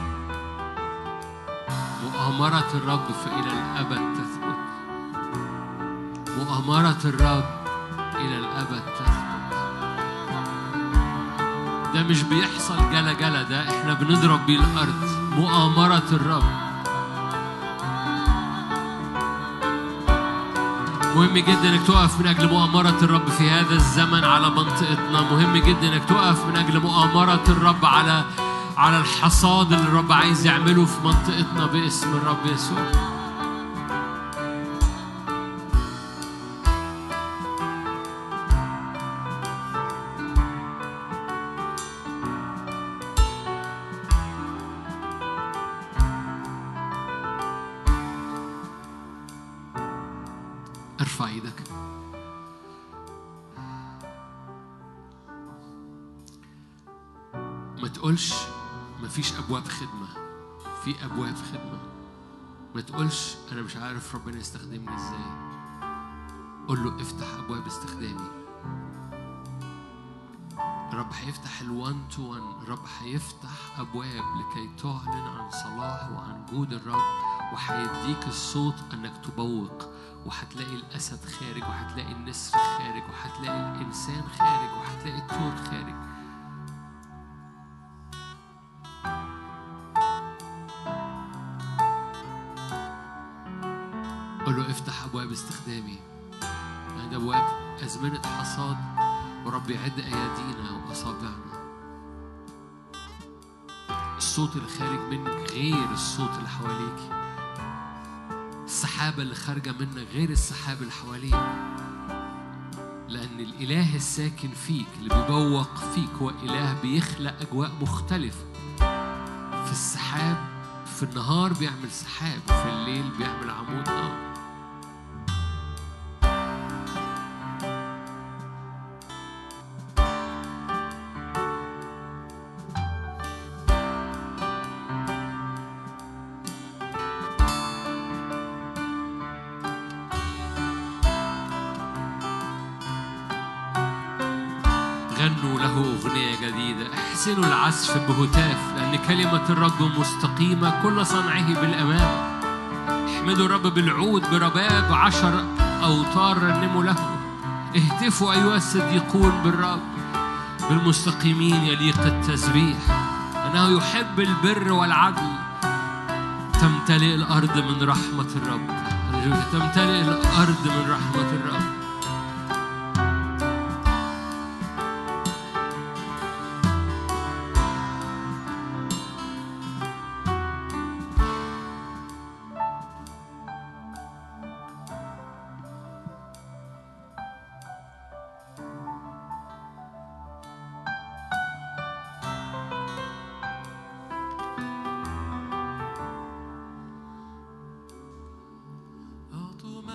مؤامرة الرب فإلى الأبد تثبت مؤامرة الرب إلى الأبد تثبت ده مش بيحصل جلا جلا ده احنا بنضرب بيه الأرض مؤامرة الرب مهم جدا انك تقف من اجل مؤامرة الرب في هذا الزمن على منطقتنا مهم جدا انك تقف من اجل مؤامرة الرب على على الحصاد اللي الرب عايز يعمله في منطقتنا باسم الرب يسوع ارفع ايدك ما تقولش مفيش ابواب خدمه في ابواب خدمه ما تقولش انا مش عارف ربنا يستخدمني ازاي قول له افتح ابواب استخدامي الرب هيفتح الوان تو وان الرب هيفتح ابواب لكي تعلن عن صلاح وعن جود الرب وهيديك الصوت انك تبوق وهتلاقي الاسد خارج وهتلاقي النسر خارج وهتلاقي الانسان خارج وهتلاقي التوت خارج قول له افتح ابواب استخدامي عند ابواب ازمنه حصاد ورب يعد ايادينا واصابعنا الصوت اللي خارج منك غير الصوت اللي حواليك السحابة اللي خارجة منك غير السحاب اللي حواليك لأن الإله الساكن فيك اللي بيبوق فيك هو إله بيخلق أجواء مختلفة في السحاب في النهار بيعمل سحاب وفي الليل بيعمل عمود نار غنوا له أغنية جديدة احسنوا العزف بهتاف لأن كلمة الرب مستقيمة كل صنعه بالأمام احمدوا الرب بالعود برباب عشر أوتار رنموا له اهتفوا أيها الصديقون بالرب بالمستقيمين يليق التسبيح أنه يحب البر والعدل تمتلئ الأرض من رحمة الرب تمتلئ الأرض من رحمة الرب أعطوا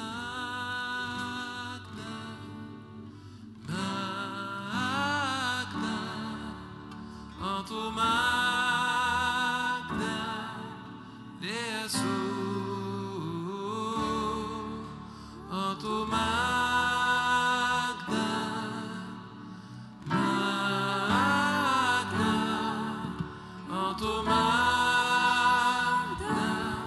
مجدا مجدا أعطوا مجدا ليسوع أعطوا مجدا مجدا أعطوا مجدا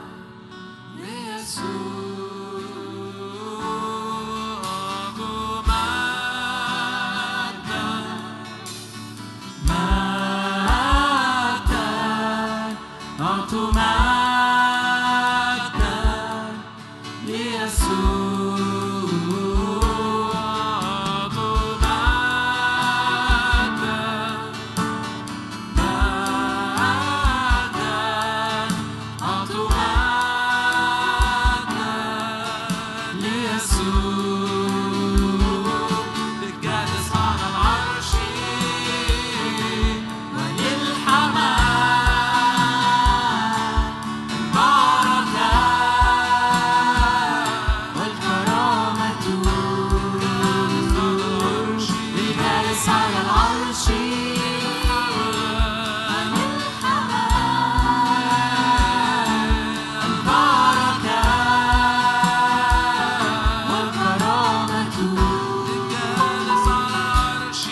للجالس على العرش وللحمام البركة والكرامة للجالس على العرش وللحمام البركة والكرامة للجالس على العرش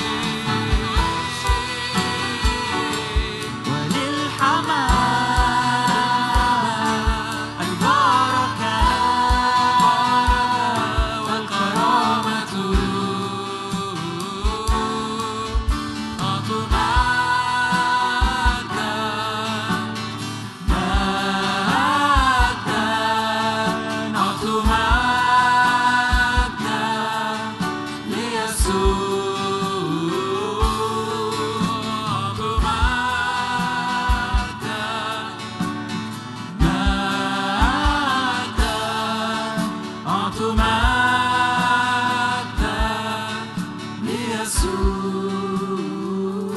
وللحمام البركة والكرامة أعطوا مجدا مجدا أعطوا مجدا ليسوع أعطوا مجدا مجدا أعطوا مجدا ليسوع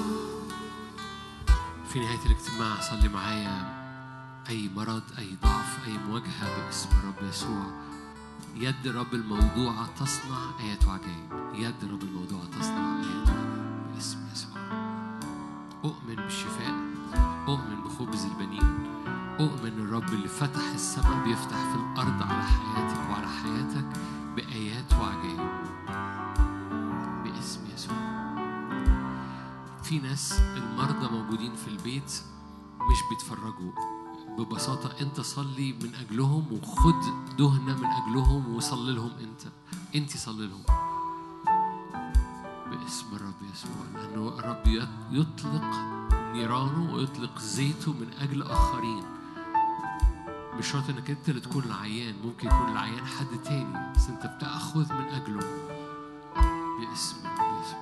في نهاية الاجتماع صلي معايا أي مرض أي ضعف أي مواجهة باسم الرب يسوع يد رب الموضوع تصنع آيات وعجائب يد رب الموضوع تصنع آيات وعجائب باسم يسوع أؤمن بالشفاء أؤمن بخبز البنين أؤمن الرب اللي فتح السماء بيفتح في الأرض على حياتك وعلى حياتك بآيات وعجائب باسم يسوع في ناس المرضى موجودين في البيت مش بيتفرجوا ببساطة أنت صلي من أجلهم وخد دهنة من أجلهم وصلي لهم أنت أنت صلي لهم باسم الرب يسوع لأنه الرب يطلق نيرانه ويطلق زيته من أجل آخرين مش شرط انك انت اللي تكون العيان ممكن يكون العيان حد تاني بس انت بتاخذ من اجله باسم الرب يسوع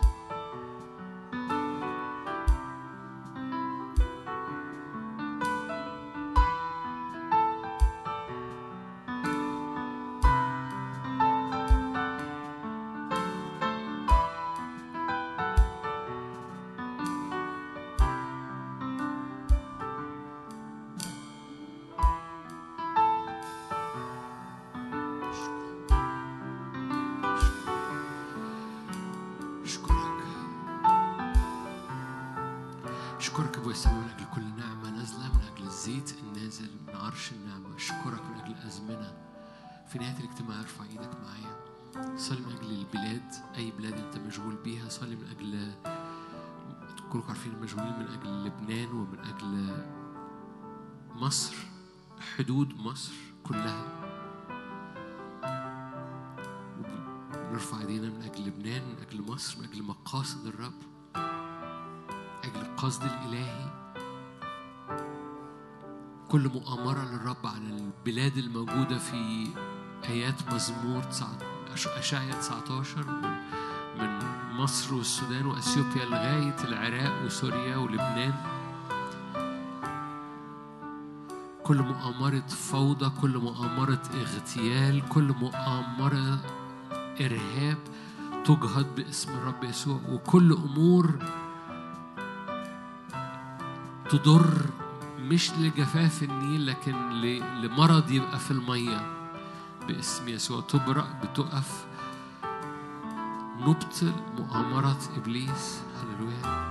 أشكرك أبويا السماوي من أجل كل نعمة نازلة من أجل الزيت النازل من عرش النعمة أشكرك من أجل أزمنة في نهاية الاجتماع ارفع إيدك معايا صلي من أجل البلاد أي بلاد أنت مشغول بيها صلي من أجل كلكم عارفين مشغولين من أجل لبنان ومن أجل مصر حدود مصر كلها نرفع ايدينا من اجل لبنان من اجل مصر من اجل مقاصد الرب اجل القصد الالهي كل مؤامره للرب على البلاد الموجوده في ايات مزمور اشعيا 19 من من مصر والسودان واثيوبيا لغايه العراق وسوريا ولبنان كل مؤامرة فوضى كل مؤامرة اغتيال كل مؤامرة إرهاب تجهض باسم الرب يسوع وكل أمور تضر مش لجفاف النيل لكن ل- لمرض يبقى في المية باسم يسوع تبرأ بتقف نبطل مؤامرة إبليس هللويا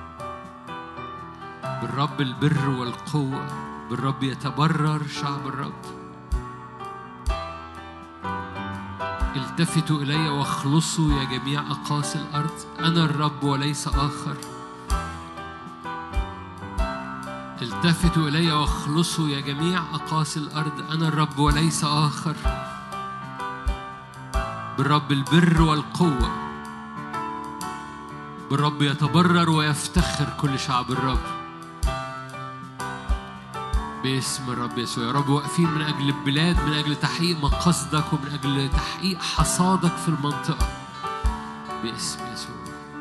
بالرب البر والقوة بالرب يتبرر شعب الرب التفتوا إلي واخلصوا يا جميع أقاصي الأرض أنا الرب وليس آخر التفتوا إلي واخلصوا يا جميع أقاصي الأرض أنا الرب وليس آخر بالرب البر والقوة بالرب يتبرر ويفتخر كل شعب الرب باسم الرب يسوع يا رب واقفين من أجل البلاد من أجل تحقيق مقاصدك ومن أجل تحقيق حصادك في المنطقة باسم يسوع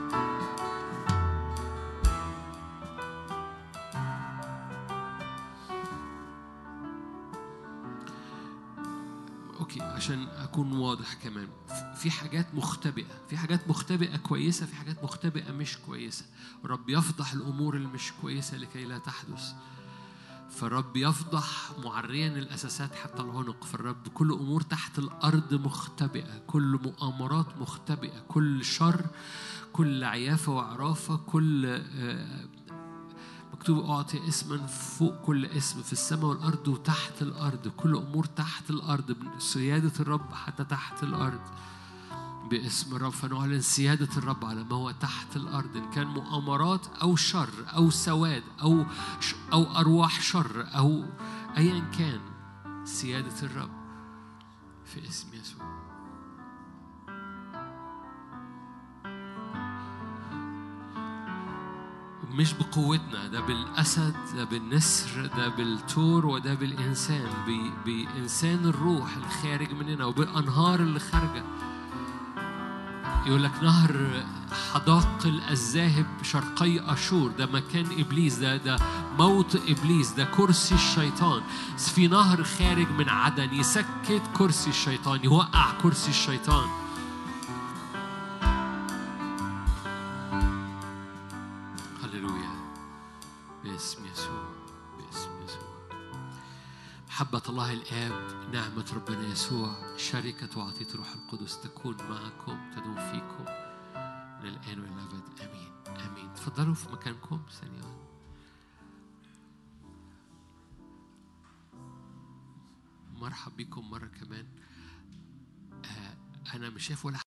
اوكي عشان اكون واضح كمان في حاجات مختبئه في حاجات مختبئه كويسه في حاجات مختبئه مش كويسه رب يفضح الامور اللي مش كويسه لكي لا تحدث فالرب يفضح معريا الاساسات حتى العنق فالرب كل امور تحت الارض مختبئه كل مؤامرات مختبئه كل شر كل عيافه وعرافه كل آه، مكتوب أعطي اسما فوق كل اسم في السماء والأرض وتحت الأرض كل أمور تحت الأرض من سيادة الرب حتى تحت الأرض باسم الرب فنعلن سيادة الرب على ما هو تحت الأرض إن كان مؤامرات أو شر أو سواد أو ش أو أرواح شر أو أيا كان سيادة الرب في اسم يسوع مش بقوتنا ده بالأسد ده بالنسر ده بالتور وده بالإنسان ب- بإنسان الروح الخارج مننا وبالأنهار اللي خارجة يقول لك نهر حداقل الذاهب شرقي أشور ده مكان إبليس ده ده موت إبليس ده كرسي الشيطان بس في نهر خارج من عدن يسكت كرسي الشيطان يوقع كرسي الشيطان هللويا باسم يسوع باسم يسوع محبة الله الآب نعمة ربنا يسوع شركة وعطية روح القدس تكون معكم تدوم فيكم من الآن وإلى الأبد آمين آمين تفضلوا في مكانكم ثانية واحدة. مرحب بكم مرة كمان آه، أنا مش شايف ولا